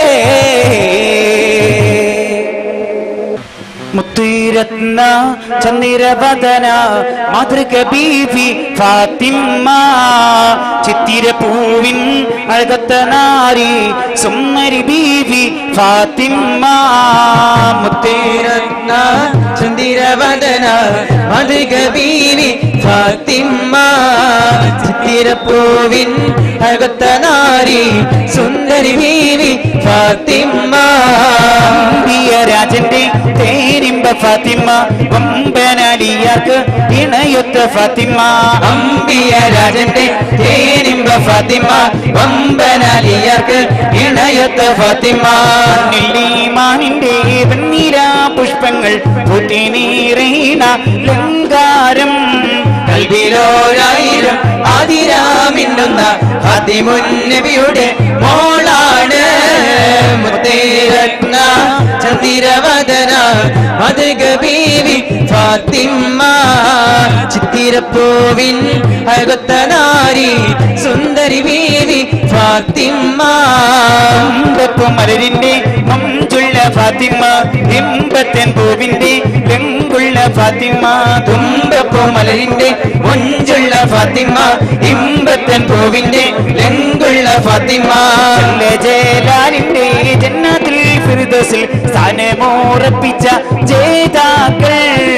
Speaker 1: മുത്തുരത്ന ചന്ദ്രവദന മാതൃക ബീവി ഫാത്തിമ്മ ചിത്തിര പൂവിൻ അഴകത്ത നാരി സുന്ദരി ബീവി ഫാത്തിമ്മ മുത്തുരത്ന
Speaker 3: ചന്ദ്രവദന മധുക ബീവി ഫാത്തിമ്മ ചിത്തിരപ്പൂവിൻ അകത്ത നാരി സുന്ദരി ബീവി ഫാത്തിമ്മ
Speaker 1: അമ്പിയ രാജന്റെ തേരിമ്പ ഫാത്തിമ വമ്പനാലിയാർക്ക് ഇണയൊത്ത ഫാത്തിമ
Speaker 3: അമ്പിയ രാജന്റെ തേനിമ്പ ഫാത്തിമ വമ്പനാലിയർക്ക് ഇണയത്ത ഫാത്തിമ
Speaker 1: മാണിന്റെ വെണ്ണീര പുഷ്പങ്ങൾ പുതിനീറീണ ലങ്കാരം
Speaker 3: കൽവിലോരായിരം ആതിരാമിന്നുന്ന അതിമുന്നബിയുടെ മോളാണ് മുത്തേരത്ന ചന്ദ്രവദന മധുക ബീവി ഫാത്തിമ്മ ചിത്തിരപ്പൂവിൻ അകത്ത നാരി സുന്ദരി ബീവി ഫാത്തിമ്മ
Speaker 1: അമ്പപ്പു മലരിന്റെ മഞ്ചുള്ള ഫാത്തിമ എമ്പത്തൻ പൂവിന്റെ വെങ്കുള്ള ഫാത്തിമ
Speaker 3: തുമ്പപ്പൂ മലരിന്റെ മൊഞ്ചുള്ള ഫാത്തിമ ഇമ്പത്തൻ പൂവിന്റെ ലെങ്കുള്ള ഫാത്തിമ
Speaker 1: ജലാലിന്റെ ജന്നാത്തിൽ ഫിർദൗസിൽ സ്ഥാനമോറപ്പിച്ച ജേതാക്കൾ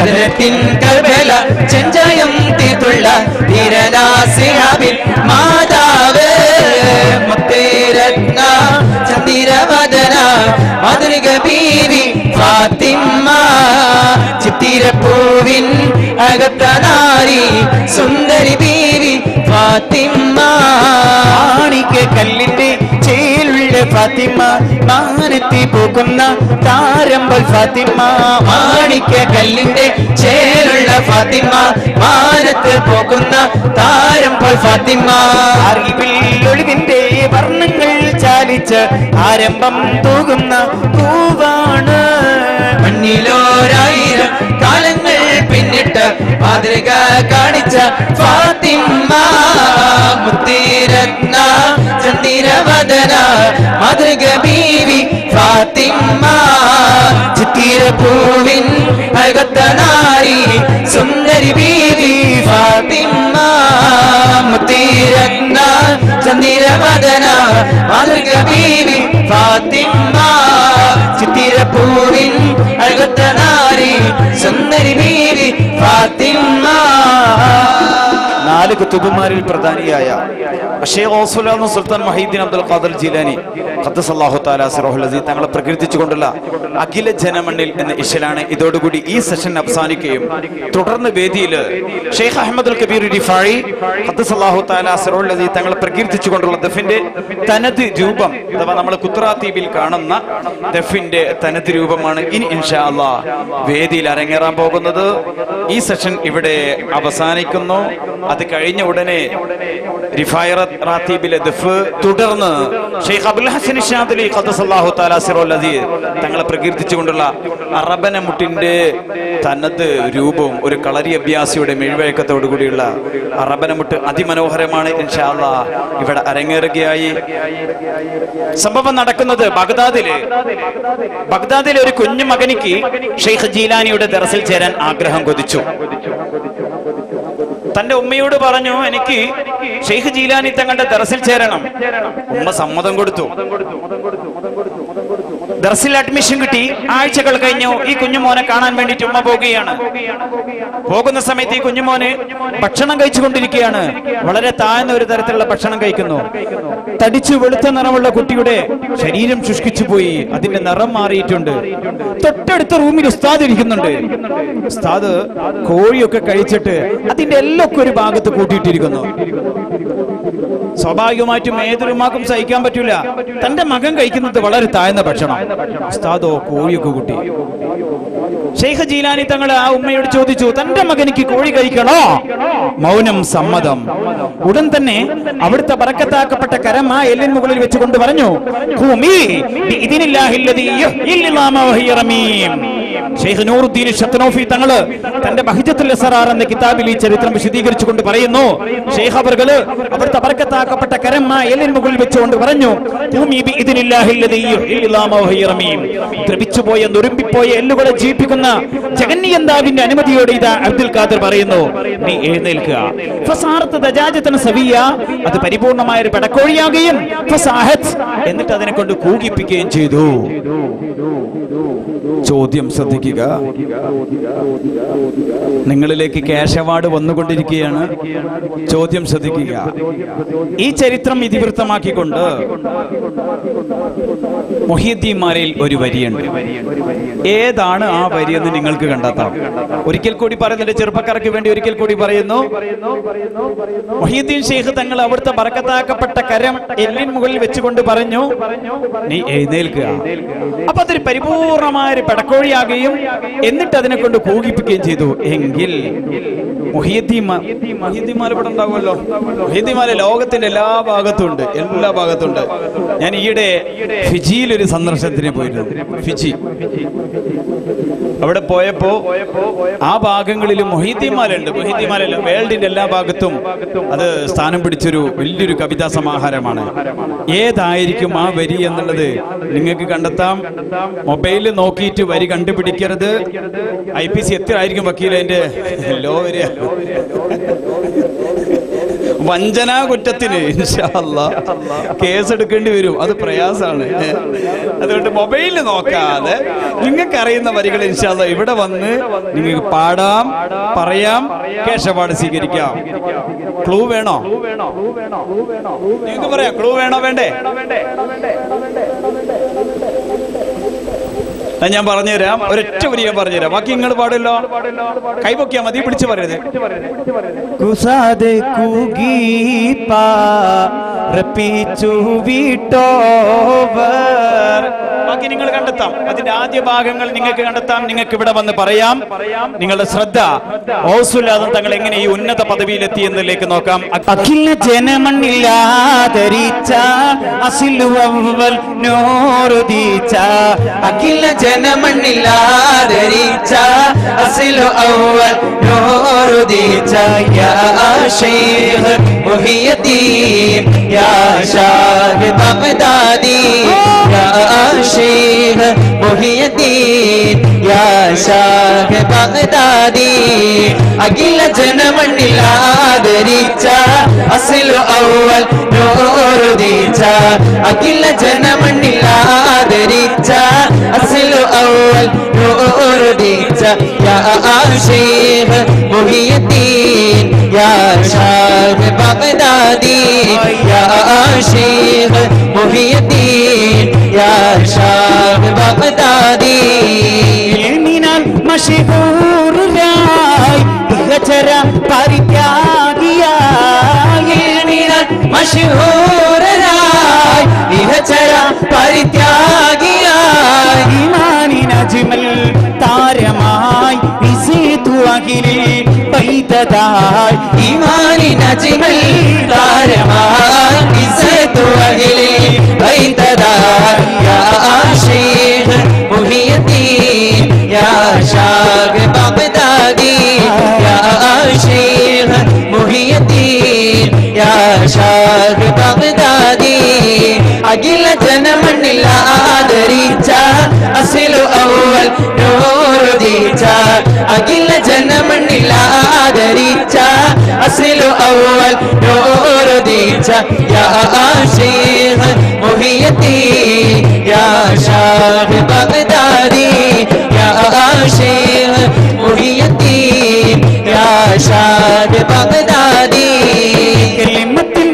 Speaker 3: ബദരത്തിൻ കർബല ചെഞ്ചയം തീർത്തുള്ള ധീരനാസിഹാബിൽ മാതാവ് മുത്തേരത്ന ചന്ദിരവദന മാതൃക ബീവി ഫാത്തിമ്മ ചിത്തിരപ്പൂവിൻ അകത്ത നാരി സുന്ദരി ബീവി ഫാത്തിമ്മ
Speaker 1: മാണിക്യ കല്ലിന്റെ ചേലുള്ള ഫാത്തിമ മാനത്തി പോകുന്ന താരമ്പൽ ഫാത്തിമ
Speaker 3: മാണിക്യ കല്ലിന്റെ ചേലുള്ള ഫാത്തിമ മാനത്ത് പോകുന്ന താരം പോൽ ഫാത്തിമ
Speaker 1: അറിവിൽ ഒളിവിന്റെ വർണ്ണങ്ങൾ ചാലിച്ച് ആരംഭം തൂകുന്ന പൂവാണ്
Speaker 3: മണ്ണിലോരായിരം കാലങ്ങൾ പിന്നിട്ട് മാതൃക കാണിച്ച ഫാത്തിമ്മ മുത്തിരത്ന ചന്ദിരവദന മാതൃക ബീവി ഫാത്തിമ്മ ചിത്തിരപ്പൂവിൻ അകത്ത നാരി സുന്ദരി ബീവി ഫാത്തിമ്മ മുത്തിരത്ന ചന്ദിരവദന മാതൃക ബീവി ഫാത്തിമ്മ ചിത്തിരപ്പൂവിൻ അഴകത്ത നാരി സുന്ദരി ബീവി ഫാത്തിമ്മ
Speaker 2: നാല് കുത്തുബുമാരിൽ പ്രധാനിയായ ഷെയ്ഖ് ഓസുലാന്ന് സുൽത്താൻ മഹീദ്ദീൻ അബ്ദുൽ ഖാദർ ജിലാനി ഖദ്ദസല്ലാഹു തആല സിറഹുൽ അസീസ് തങ്ങളെ പ്രകീർത്തിച്ചുകൊണ്ടുള്ള അഖില ജനമണ്ണിൽ എന്ന ഇശലാണ് ഇതോടുകൂടി ഈ സെഷൻ അവസാനിക്കുകയും തുടർന്ന് വേദിയിൽ ഷെയ്ഖ് അഹമ്മദുൽ കബീർ റിഫായി ഖദ്ദസല്ലാഹു തആല സിറഹുൽ അസീസ് തങ്ങളെ പ്രകീർത്തിച്ചുകൊണ്ടുള്ള ദഫിന്റെ തനത് രൂപം അഥവാ നമ്മൾ കുത്രാത്തീപിൽ കാണുന്ന ദഫിന്റെ തനത് രൂപമാണ് ഇനി ഇൻഷാ അല്ലാ വേദിയിൽ അരങ്ങേറാൻ പോകുന്നത് ഈ സെഷൻ ഇവിടെ അവസാനിക്കുന്നു അത് കഴിഞ്ഞ ഉടനെ റിഫായറ റാത്തീബിലെ ദഫ് തുടർന്ന് ഷെയ്ഖ് അബുൽ ഹസൻ ഷാദലി ഖദ്ദസല്ലാഹു തആല സിറോൽ അസീസ് തങ്ങളെ പ്രകീർത്തിച്ചുകൊണ്ടുള്ള അറബന മുട്ടിന്റെ തനത് രൂപവും ഒരു കളരി അഭ്യാസിയുടെ മെഴുവഴക്കത്തോടു കൂടിയുള്ള അറബന മുട്ട് അതിമനോഹരമാണ് ഇൻഷാ അല്ലാ ഇവിടെ അരങ്ങേറുകയായി സംഭവം നടക്കുന്നത് ബഗ്ദാദില് ബഗ്ദാദിലെ ഒരു കുഞ്ഞു മകനിക്ക് ഷെയ്ഖ് ജീലാനിയുടെ ദറസിൽ ചേരാൻ ആഗ്രഹം കൊതിച്ചു തന്റെ ഉമ്മയോട് പറഞ്ഞു എനിക്ക് ഷെയ്ഖ് ജീലാനി തങ്ങളുടെ ദറസിൽ ചേരണം ഉമ്മ സമ്മതം കൊടുത്തു ദർസിൽ അഡ്മിഷൻ കിട്ടി ആഴ്ചകൾ കഴിഞ്ഞു ഈ കുഞ്ഞുമോനെ കാണാൻ വേണ്ടിയിട്ട് ഉമ്മ പോകുകയാണ് പോകുന്ന സമയത്ത് ഈ കുഞ്ഞുമോന് ഭക്ഷണം കഴിച്ചുകൊണ്ടിരിക്കുകയാണ് വളരെ താഴ്ന്ന ഒരു തരത്തിലുള്ള ഭക്ഷണം കഴിക്കുന്നു തടിച്ചു വെളുത്ത നിറമുള്ള കുട്ടിയുടെ ശരീരം ശുഷ്കിച്ചു പോയി അതിന്റെ നിറം മാറിയിട്ടുണ്ട് തൊട്ടടുത്ത റൂമിൽ ഉസ്താദ് ഇരിക്കുന്നുണ്ട് ഉസ്താദ് കോഴിയൊക്കെ കഴിച്ചിട്ട് അതിന്റെ എല്ലൊക്കെ ഒരു ഭാഗത്ത് കൂട്ടിയിട്ടിരിക്കുന്നു സ്വാഭാവികമായിട്ടും ഏതൊരു ഉമ്മാക്കും സഹിക്കാൻ പറ്റൂല തന്റെ മകൻ കഴിക്കുന്നത് വളരെ താഴ്ന്ന ഭക്ഷണം ഉസ്താദോ കോഴിയൊക്കെ കൂട്ടി ഷെയ്ഖ് ജീലാനി തങ്ങൾ ആ ഉമ്മയോട് ചോദിച്ചു തന്റെ മകനിക്ക് കോഴി കഴിക്കണോ മൗനം സമ്മതം ഉടൻ തന്നെ അവിടുത്തെ പറക്കത്താക്കപ്പെട്ട കരം ആ എല്ലിൻ മുകളിൽ വെച്ചുകൊണ്ട് പറഞ്ഞു "ഖൂമി ബിഇദ്നില്ലാഹില്ലദീ യുഹ്യിൽ ഇല്ലാമ വഹിയ റമീം." ഷെയ്ഖ് നൂറുദ്ദീൻ ഷത്നോഫി തങ്ങള് തന്റെ ബഹിജത്തുൽ അസറാർ എന്ന കിതാബിൽ ഈ ചരിത്രം വിശദീകരിച്ചുകൊണ്ട് പറയുന്നു ഷെയ്ഖ് അവർകള് അവിടുത്തെ പറക്കത്താക്കപ്പെട്ട കരം ആ എല്ലിൻ മുകളിൽ വെച്ചുകൊണ്ട് പറഞ്ഞു "ഖൂമി ബിഇദ്നില്ലാഹില്ലദീ യുഹ്യിൽ ഇല്ലാമ വഹിയ റമീം." ദ്രവിച്ചുപോയ നുരുമ്പിപ്പോയ എല്ലുകളെ ജീവിപ്പിക്കുന്ന ജഗന്നിയന്താവിന്റെ അനുമതിയോടെ ഇതാ അബ്ദുൽ ഖാദർ പറയുന്നു നീ എഴുന്നേൽക്കുക ഫസാറത്ത് ദജാജത്തിന് സവിയ അത് പരിപൂർണമായ ഒരു പടക്കോഴിയാകുകയും ഫസാഹത്ത് എന്നിട്ട് അതിനെ കൊണ്ട് കൂകിപ്പിക്കുകയും ചെയ്തു ചോദ്യം ശ്രദ്ധിക്കുക നിങ്ങളിലേക്ക് ക്യാഷ് അവാർഡ് വന്നുകൊണ്ടിരിക്കുകയാണ് ചോദ്യം ശ്രദ്ധിക്കുക ഈ ചരിത്രം ഇതിവൃത്തമാക്കിക്കൊണ്ട് മൊഹീദ്ദീന്മാരിൽ ഒരു വരിയുണ്ട് ഏതാണ് ആ വരി എന്ന് നിങ്ങൾക്ക് കണ്ടെത്താം ഒരിക്കൽ കൂടി പറയുന്നുണ്ട് ചെറുപ്പക്കാർക്ക് വേണ്ടി ഒരിക്കൽ കൂടി പറയുന്നു മൊഹീദ്ദീൻ ഷെയ്ഖ് തങ്ങൾ അവിടുത്തെ ബറക്കത്താക്കപ്പെട്ട കരം എല്ലിൻ മുകളിൽ വെച്ചുകൊണ്ട് പറഞ്ഞു നീ എഴുന്നേൽക്കുക അപ്പൊ അതൊരു പരിപൂർണമായ ഒരു പെടക്കോഴിയാകുകയും എന്നിട്ട് അതിനെ കൊണ്ട് കൂകിപ്പിക്കുകയും ചെയ്തു എങ്കിൽ മൊഹീദ്ദീന്മാർ മൊഹീദ്ദീന്മാർ ഇവിടെ ഉണ്ടാവുമല്ലോ മൊഹീദ്ദീന്മാരെ ലോകത്തിന്റെ എല്ലാ ഭാഗത്തും ഉണ്ട് എല്ലാ ഭാഗത്തും ഉണ്ട് ഞാൻ ഈയിടെ ഫിജിയിൽ ഒരു സന്ദർശനത്തിന് പോയിരുന്നു ഫിജി അവിടെ പോയപ്പോ ആ ഭാഗങ്ങളിലും മൊഹീദ്ദീന്മാരുണ്ട് മൊഹീദ്ദീന്മാരല്ല വേൾഡിന്റെ എല്ലാ ഭാഗത്തും അത് സ്ഥാനം പിടിച്ചൊരു വലിയൊരു കവിതാ സമാഹാരമാണ് ഏതായിരിക്കും ആ വരി എന്നുള്ളത് നിങ്ങൾക്ക് കണ്ടെത്താം മൊബൈലിൽ നോക്കിയിട്ട് വരി കണ്ടുപിടിക്കരുത് ഐ പി സി എത്ര ആയിരിക്കും വക്കീൽ അതിന്റെ ലോ വരിക വഞ്ചനാ കുറ്റത്തിന് ഇൻഷാ അല്ലാ കേസ് എടുക്കേണ്ടി വരും അത് പ്രയാസമാണ് ഏ. അതുകൊണ്ട് മൊബൈലിൽ നോക്കാതെ നിങ്ങൾക്ക് അറിയുന്ന വരികൾ ഇൻഷാല്ല ഇവിടെ വന്ന് നിങ്ങൾക്ക് പാടാം പറയാം കേശപാട് സ്വീകരിക്കാം ക്ലൂ വേണോ നിങ്ങൾക്ക് പറയാം ക്ലൂ വേണോ വേണ്ടേ അത് ഞാൻ പറഞ്ഞുതരാം ഒരൊറ്റ വരി ഞാൻ പറഞ്ഞുതരാം ബാക്കി നിങ്ങൾ പാടില്ലോ കൈപൊക്കിയാ മതി പിടിച്ചു പറയരുത്
Speaker 1: കുസാതെ കൂകീപ്പാ റപ്പിച്ചു വീട്ടോവർ
Speaker 2: ബാക്കി നിങ്ങൾ കണ്ടെത്താം അതിന്റെ ആദ്യ ഭാഗങ്ങൾ നിങ്ങൾക്ക് കണ്ടെത്താം നിങ്ങൾക്ക് ഇവിടെ വന്ന് പറയാം നിങ്ങളുടെ ശ്രദ്ധ ഓസുലാദം തങ്ങൾ എങ്ങനെ ഈ ഉന്നത പദവിയിലെത്തി എന്നതിലേക്ക് നോക്കാം
Speaker 1: അഖില ജനമണ്ണില്ലാതരിച്ച അസിലുവൽ നോറുദീച്ച
Speaker 3: അഖില ജനമണ്ണില്ലാതരിച്ച അസിലു അവൽ നോറുദീച്ച യാ ശൈഖ് മുഹിയദ്ദീൻ യാ ഷാഹ് ബഗ്ദാദി യാ ശൈഖ് മുഹിയദ്ദീൻ യാ ഷാഹ് ബഗ്ദാദി അഖില ജനമണ്ണില്ലാതരിച്ച അസിലു അവൽ നോറുദീച്ച അഖില ജനമണ്ണില്ലാതരിച്ച അസിലു അവൽ നോറുദീച്ച യാ ശൈഖ് മുഹിയദ്ദീൻ യാ ഷാഹ് ബഗ്ദാദി യാ ശൈഖ് മുഹിയദ്ദീൻ യാ ഷാഹ് ബഗ്ദാദി
Speaker 1: എമിനാൽ മഷിഹൂറായി ഇഹചര പരിത്യാഗിയായി
Speaker 3: മഷഹൂറായി ഇഹചര പരിത്യാഗിയായി
Speaker 1: ഈമാനിൻ അജ്മൽ താരമായി വിസേതു അഖിലിൽ പൈതതായി
Speaker 3: ഈമാനി നജിമൽ താരമായി ഇസ്സത്തു അഹിലി ബൈതദാർ യാ ശൈഖ് മുഹിയദ്ദീൻ യാ ഷാഖ് ബഗ്ദാദി യാ ശൈഖ് മുഹിയദ്ദീൻ യാ ഷാഖ് ബഗ്ദാദി അഖില ജനമണ്ണിൽ ആദരിച്ച അസിലു അവൽ നോറുദീച്ച അഖില ജനമണ്ണിൽ ആദരിച്ച അസിലു അവൽ നോറുദീച്ച യാ ശൈഖ് മുഹിയദ്ദീൻ യാ ഷാഹ് ബഗ്ദാദി യാ ശൈഖ് മുഹിയദ്ദീൻ യാ ഷാഹ് ബഗ്ദാദി
Speaker 1: കലിമത്തിൻ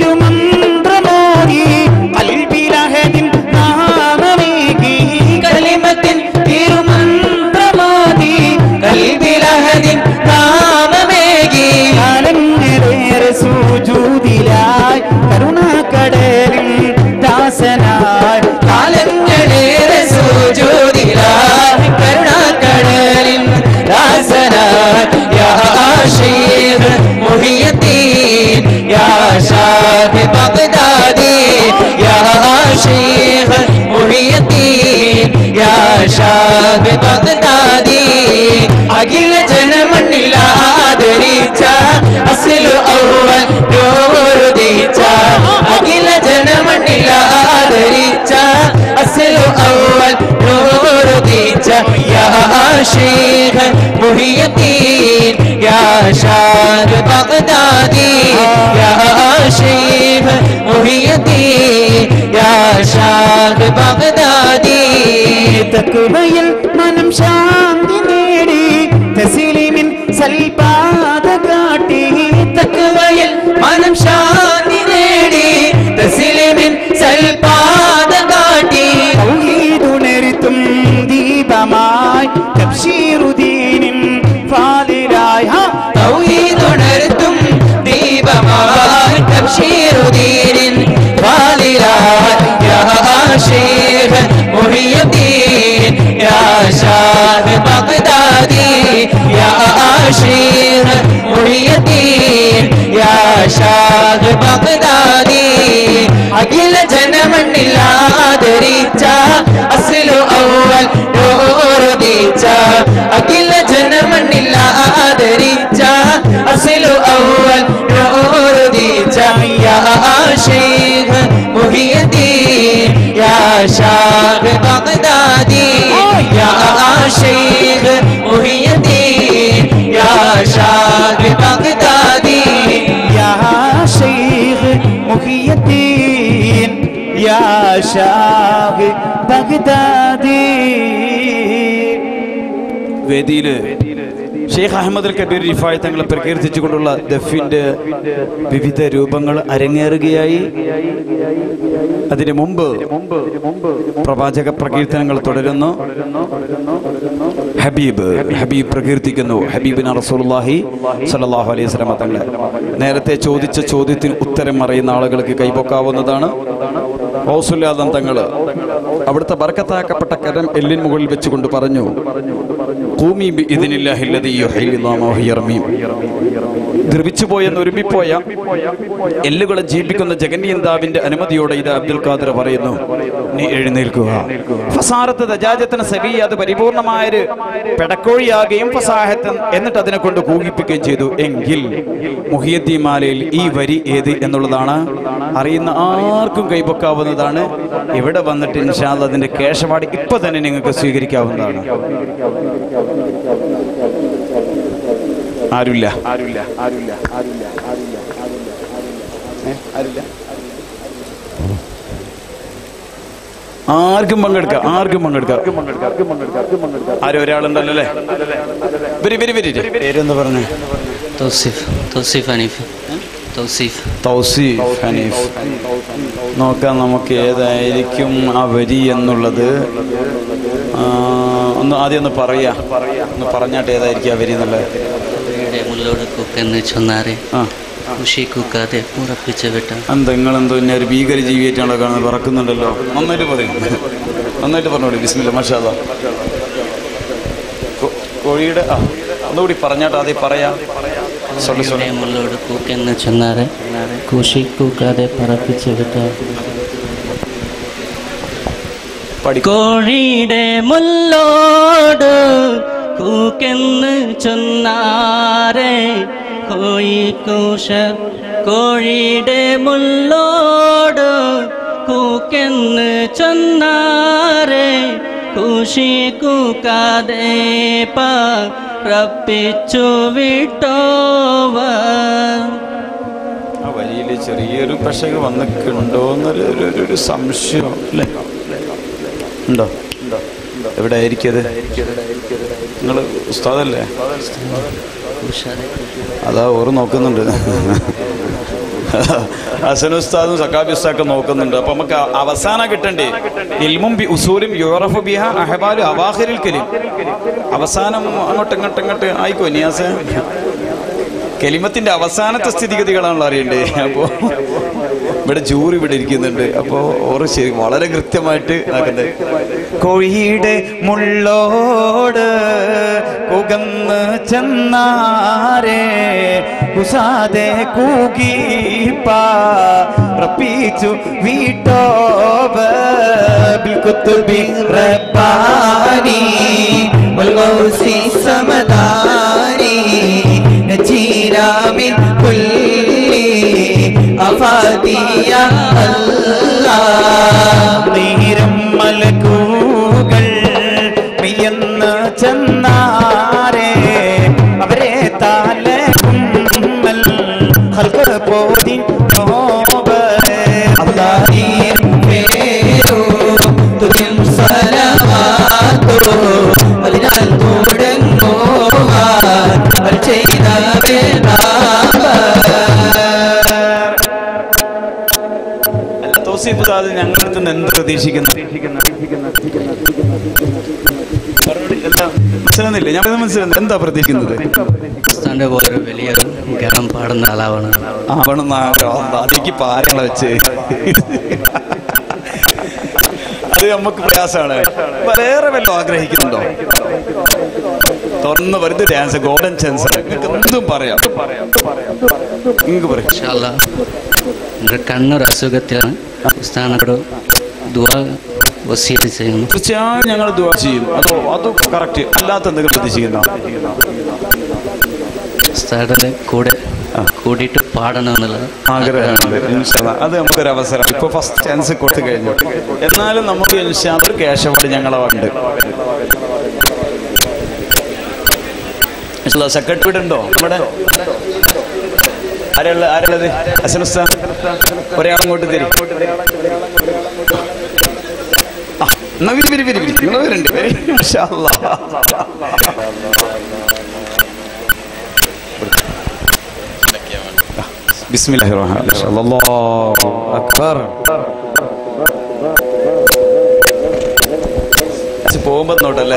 Speaker 1: തിരുമന്ത്രമോദി കൽബിലഹദിൻ നാമമേകി
Speaker 3: കലിമത്തിൻ തിരുമന്ത്രമോദി കൽബിലഹദിൻ നാമമേകി
Speaker 1: കാലങ്ങളേറെ സൂജൂതിലായി കരുണാക്കടലിൽ ദാസനായി
Speaker 3: കാലങ്ങളേറെ സുജൂദിലായി കരുണാക്കടലിൻ ദാസനായി യാ ശൈഖ് മുഹിയദ്ദീൻ യാ ഷാഹ് ബഗ്ദാദി യാ ശൈഖ് മുഹിയദ്ദീൻ യാ ഷാഹ് ബഗ്ദാദി അഖില ജനമണ്ണിൽ ആദരിച്ച അസിലു അവൽ നോറുദീച്ച അഖില ജനമണ്ണിൽ ആദരിച്ച അസിലു അവൽ നോറുദീച്ച യാ ശൈഖ് മുഹിയദ്ദീൻ യാ ഷാഹ് ബഗ്ദാദി യാ ശൈഖ് മുഹിയദ്ദീൻ യാ ഷാഹ് ബഗ്ദാദി
Speaker 1: തക്കുവയിൽ മനം ശാന്തി നേടി തസ്ലീമിൻ സൽപാത കാട്ടി
Speaker 3: തക്കുവയിൽ മനം ശാന്തി നേടി തസ്ലിമിൻ സൽപാദ കാട്ടി
Speaker 1: തൗഹീദുണരുത്തും ദീപമായി തബ്ശീറുദീനിൻ ഫാലിലായി ഹാ
Speaker 3: തൗഹീദുണർത്തും ദീപമായി തബ്ശീറുദീനിൻ ഫാലിലായി യാ ശൈഖ് മുഹിയുദ്ദീൻ യാ ഷാഹ് ബഗ്ദാദി യാ ശൈഖ് മുഹിയുദ്ദീൻ യാ ഷാഹ് ബഗ്ദാദി അഖില ജനമണ്ണിൽ ആദരിച്ച അസ്ലു അവൽ നോറുദീച്ച അഖില ജനമണ്ണിൽ ആദരിച്ച അസ്ലു അവൽ നോറുദീച്ച യാ ശൈഖ് മുഹിയുദ്ദീൻ യാ ഷാഹ് ബഗ്ദാദി യാ ശൈഖ് മുഹിയുദ്ദീൻ യാ ഷാഹ് ബഗ്ദാദി
Speaker 1: യാ ഷാഹ് ബഗ്ദാദി
Speaker 2: വേദിയില് ഷെയ്ഖ് അഹമ്മദ് അൽ കബീർ റിഫായ് തങ്ങളെ പ്രകീർത്തിച്ചുകൊണ്ടുള്ള ദഫിന്റെ വിവിധ രൂപങ്ങൾ അരങ്ങേറുകയായി അതിനു മുമ്പ് പ്രവാചക പ്രകീർത്തനങ്ങൾ തുടരുന്നു ഹബീബ് ഹബീബ് പ്രകീർത്തിക്കുന്നു ഹബീബിന് റസൂലുള്ളാഹി സ്വല്ലല്ലാഹു അലൈഹി വസല്ലമ തങ്ങളെ നേരത്തെ ചോദിച്ച ചോദ്യത്തിന് ഉത്തരം അറിയുന്ന ആളുകൾക്ക് കൈപൊക്കാവുന്നതാണ് ഹൗസുല്ലാദം തങ്ങള് അവിടുത്തെ ബർക്കത്താക്കപ്പെട്ട കരം എല്ലിൻ മുകളിൽ വെച്ചുകൊണ്ട് പറഞ്ഞു "ഖൂമി ബിഇദ്നില്ലാഹി അല്ലദീ യുഹ്യീ ളാമ വഹുവ യർമീം." ദ്രവിച്ചുപോയ നുരുമ്പിപ്പോയ എല്ലുകളെ ജീവിക്കുന്ന ജഗന്യന്താവിന്റെ അനുമതിയോടെ ഇത് അബ്ദുൽ ഖാദർ പറയുന്നു നീ എഴുന്നേൽക്കുക ഫസാറത്ത് ദജാജത്തിന് സബിയ അത് പരിപൂർണമായൊരു പെടക്കോഴിയാകുകയും ഫസാഹത്ത് എന്നിട്ട് അതിനെ കൊണ്ട് കൂകിപ്പിക്കുകയും ചെയ്തു എങ്കിൽ മുഹിയദ്ദീൻ മാലയിൽ ഈ വരി ഏത് എന്നുള്ളതാണ് അറിയുന്ന ആർക്കും കൈപൊക്കാവുന്നതാണ് ഇവിടെ വന്നിട്ട് ഇൻഷാല്ല അതിന്റെ കേശവാടി ഇപ്പൊ തന്നെ നിങ്ങൾക്ക് സ്വീകരിക്കാവുന്നതാണ് ആരുമില്ല ആരുമില്ല ആരുമില്ല ആരുമില്ല ആരുമില്ല ആരുമില്ല ആർക്കും പങ്കെടുക്കാം ആർക്കും പങ്കെടുക്കാം ആരും ഒരാളുണ്ടല്ലോ അല്ലേ വരി വരി വരി പേരെന്താ പറഞ്ഞേ
Speaker 5: തൗസീഫ് തൗസീഫ് ഹനീഫ് തൗസീഫ്
Speaker 2: തൗസീഫ് ഹനീഫ് നോക്കാം നമുക്ക് ഏതായിരിക്കും ആ വരി എന്നുള്ളത് ആ, ഒന്ന് ആദ്യം ഒന്ന് പറയാ ഒന്ന് പറഞ്ഞാട്ട് ഏതായിരിക്കും ആ വരി എന്നുള്ളത്
Speaker 5: ഇവിടെ മുള്ളോട് കൂക്കെന്ന് ചൊന്നാരെ
Speaker 2: ആ
Speaker 5: മുഷി കൂക്കാതെ ഉറപ്പിച്ചു വിട്ട
Speaker 2: എന്താ നിങ്ങളെന്തോ ഇന്നെ ഒരു ഭീകര ജീവിയായിട്ടാണോ കാണുന്നത് പറക്കുന്നുണ്ടല്ലോ നന്നായിട്ട് പറയും നന്നായിട്ട് പറഞ്ഞോളൂ ബിസ്മില്ല മഷാദ കോഴിയുടെ ആ ഒന്നുകൂടി പറഞ്ഞാട്ട് ആദ്യം പറയാം സോറി സോറി
Speaker 5: ഇവിടെ മുള്ളോട് കൂക്കെന്ന് ചൊന്നാരെ കുഷി കൂക്കാതെ പറപ്പിച്ചു വിട്ട
Speaker 2: പഠിക്കും
Speaker 5: കോഴിയുടെ മുള്ളോട് കൂക്കെന്ന് ചൊന്നാരെ കോയി കൂശ കോഴിയുടെ മുള്ളോട് കൂക്കെന്ന് ചൊന്നാരെ കുശി കൂക്കാതെ പറപ്പിച്ചു വിട്ടോവർ
Speaker 2: ആ വരിയിൽ ചെറിയൊരു പെശക് വന്നിട്ടുണ്ടോ എന്നൊരു ഒരു- ഒരു- ഒരു സംശയം അല്ലേ ഉണ്ടോ എവിടെ ആയിരിക്കും അത് നിങ്ങൾ ഉസ്താദല്ലേ
Speaker 5: ഉഷാറെ
Speaker 2: അതാ ഓറ് നോക്കുന്നുണ്ട് ഹസൻ ഉസ്താദും സക്കാബി ഉസ്താദൊക്കെ നോക്കുന്നുണ്ട് അപ്പൊ നമുക്ക് അ- അവസാനം കിട്ടണ്ടേ ഇൽമും ബി ഉസൂലും യൂറഫ് ബിഹ അഹബാലു അവാഹിരിൽ കലിം അവസാനം അങ്ങോട്ട് ഇങ്ങോട്ട് ഇങ്ങോട്ട് ആയിക്കോ നിയാസ കെലിമത്തിന്റെ അവസാനത്തെ സ്ഥിതിഗതികളാണല്ലോ അറിയണ്ടേ അപ്പോ ഇവിടെ ജൂറി ഇവിടെ ഇരിക്കുന്നുണ്ട് അപ്പോ ഓറ് ശരി വളരെ കൃത്യമായിട്ട് ആക്കുന്നത്
Speaker 1: കോഴിയുടെ മുള്ളോട് കുകന്ന് ചെന്നാരെ കുസാതെ കൂകി പാപ്പിച്ചു വീട്ടോബ ബിൽകുത്തുബി റബ്ബാനി والغوث السمداني نجينا من كل آفات يا الله നീരം മലക്കൂകൾ മെയ്യെന്ന് ചെന്നാരെ അവരെ താലകുമ്മൽ ഹൽക്ക് പോതി അള്ളാഹീർ പേരോ തുതിം സലവാത്തോ അതിനാൽ തുടങ്ങുവാൻ അവർ ചെയ്ത
Speaker 2: അല്ല തോസീഫ് ഉസ്താദ് ഞങ്ങളുടെ അടുത്ത് നിന്ന് എന്ത് പ്രതീക്ഷിക്കുന്നു മറുപടി എന്താ മനസ്സിലാകുന്നില്ല ഞാൻ മനസ്സിലാകുന്നു എന്താ പ്രതീക്ഷിക്കുന്നത്
Speaker 5: ഉസ്താന്റെ പോലെ വലിയൊരു ഗണം പാടുന്ന ആളാവാണ്
Speaker 2: ആവണം അതിലേക്ക് പാരങ്ങളെ വെച്ച് അത് നമുക്ക് പ്രയാസമാണ് വേറെ വല്ലതും ആഗ്രഹിക്കുന്നുണ്ടോ തുറന്ന് വെറുതെ ഡാൻസ് ഗോൾഡൻ ചാൻസ് നിങ്ങൾക്ക് എന്തും പറയാം നിങ്ങൾക്ക് പറയും
Speaker 5: ഇൻഷാല്ല എൻ്റെ കണ്ണൊരു അസുഖത്തിലാണ് ഉസ്താനോട് ദുവ വസീത് ചെയ്യുന്നു
Speaker 2: തീർച്ചയായും ഞങ്ങൾ ദുവാ ചെയ്യും അതോ അത് കറക്റ്റ് അല്ലാത്ത എന്തെങ്കിലും പ്രതീക്ഷിക്കുന്ന
Speaker 5: ഉസ്താദിന്റെ കൂടെ കൂടിയിട്ട് പാടണം എന്നുള്ളത്
Speaker 2: ആഗ്രഹമുണ്ട് ഇൻഷാല്ലാ. അത് നമുക്കൊരു അവസരം ഇപ്പൊ ഫസ്റ്റ് ചാൻസ് കൊടുത്തു കഴിഞ്ഞു എന്നാലും നമുക്ക് ഇൻഷാല്ല ഒരു ക്യാഷ് ഞങ്ങളെ ഉണ്ട് സെക്രട്ടറി ഉണ്ടോ നമ്മുടെ ആരുള്ള ആരുള്ളത് അസനുസ്താൻ ഒരാളങ്ങോട്ട് തരും എന്നാ വരി വരി വരി വരി നിങ്ങൾ വരണ്ട് വരി. മാഷാ അല്ലാ. ബിസ്മില്ലാഹിർ റഹ്മാനിർ റഹീം അല്ലാഹു അക്ബർ പോകുമ്പോ നോട്ടല്ലേ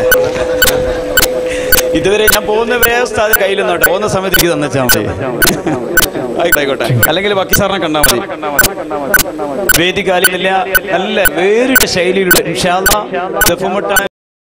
Speaker 2: ഇതുവരെ ഞാൻ പോകുന്ന വ്യവസ്ഥ അത് കയ്യിൽ നോട്ടെ പോകുന്ന സമയത്ത് എനിക്ക് തന്നെച്ചാൽ മതി ആയിക്കോട്ടെ, ആയിക്കോട്ടെ അല്ലെങ്കിൽ ബാക്കി സാറിനെ കണ്ടാൽ മതി വേദി കാലില്ല നല്ല വേറിട്ട ശൈലിയിലുള്ള ഇൻഷാ അല്ലാ, ദഫ്മുട്ടാൻ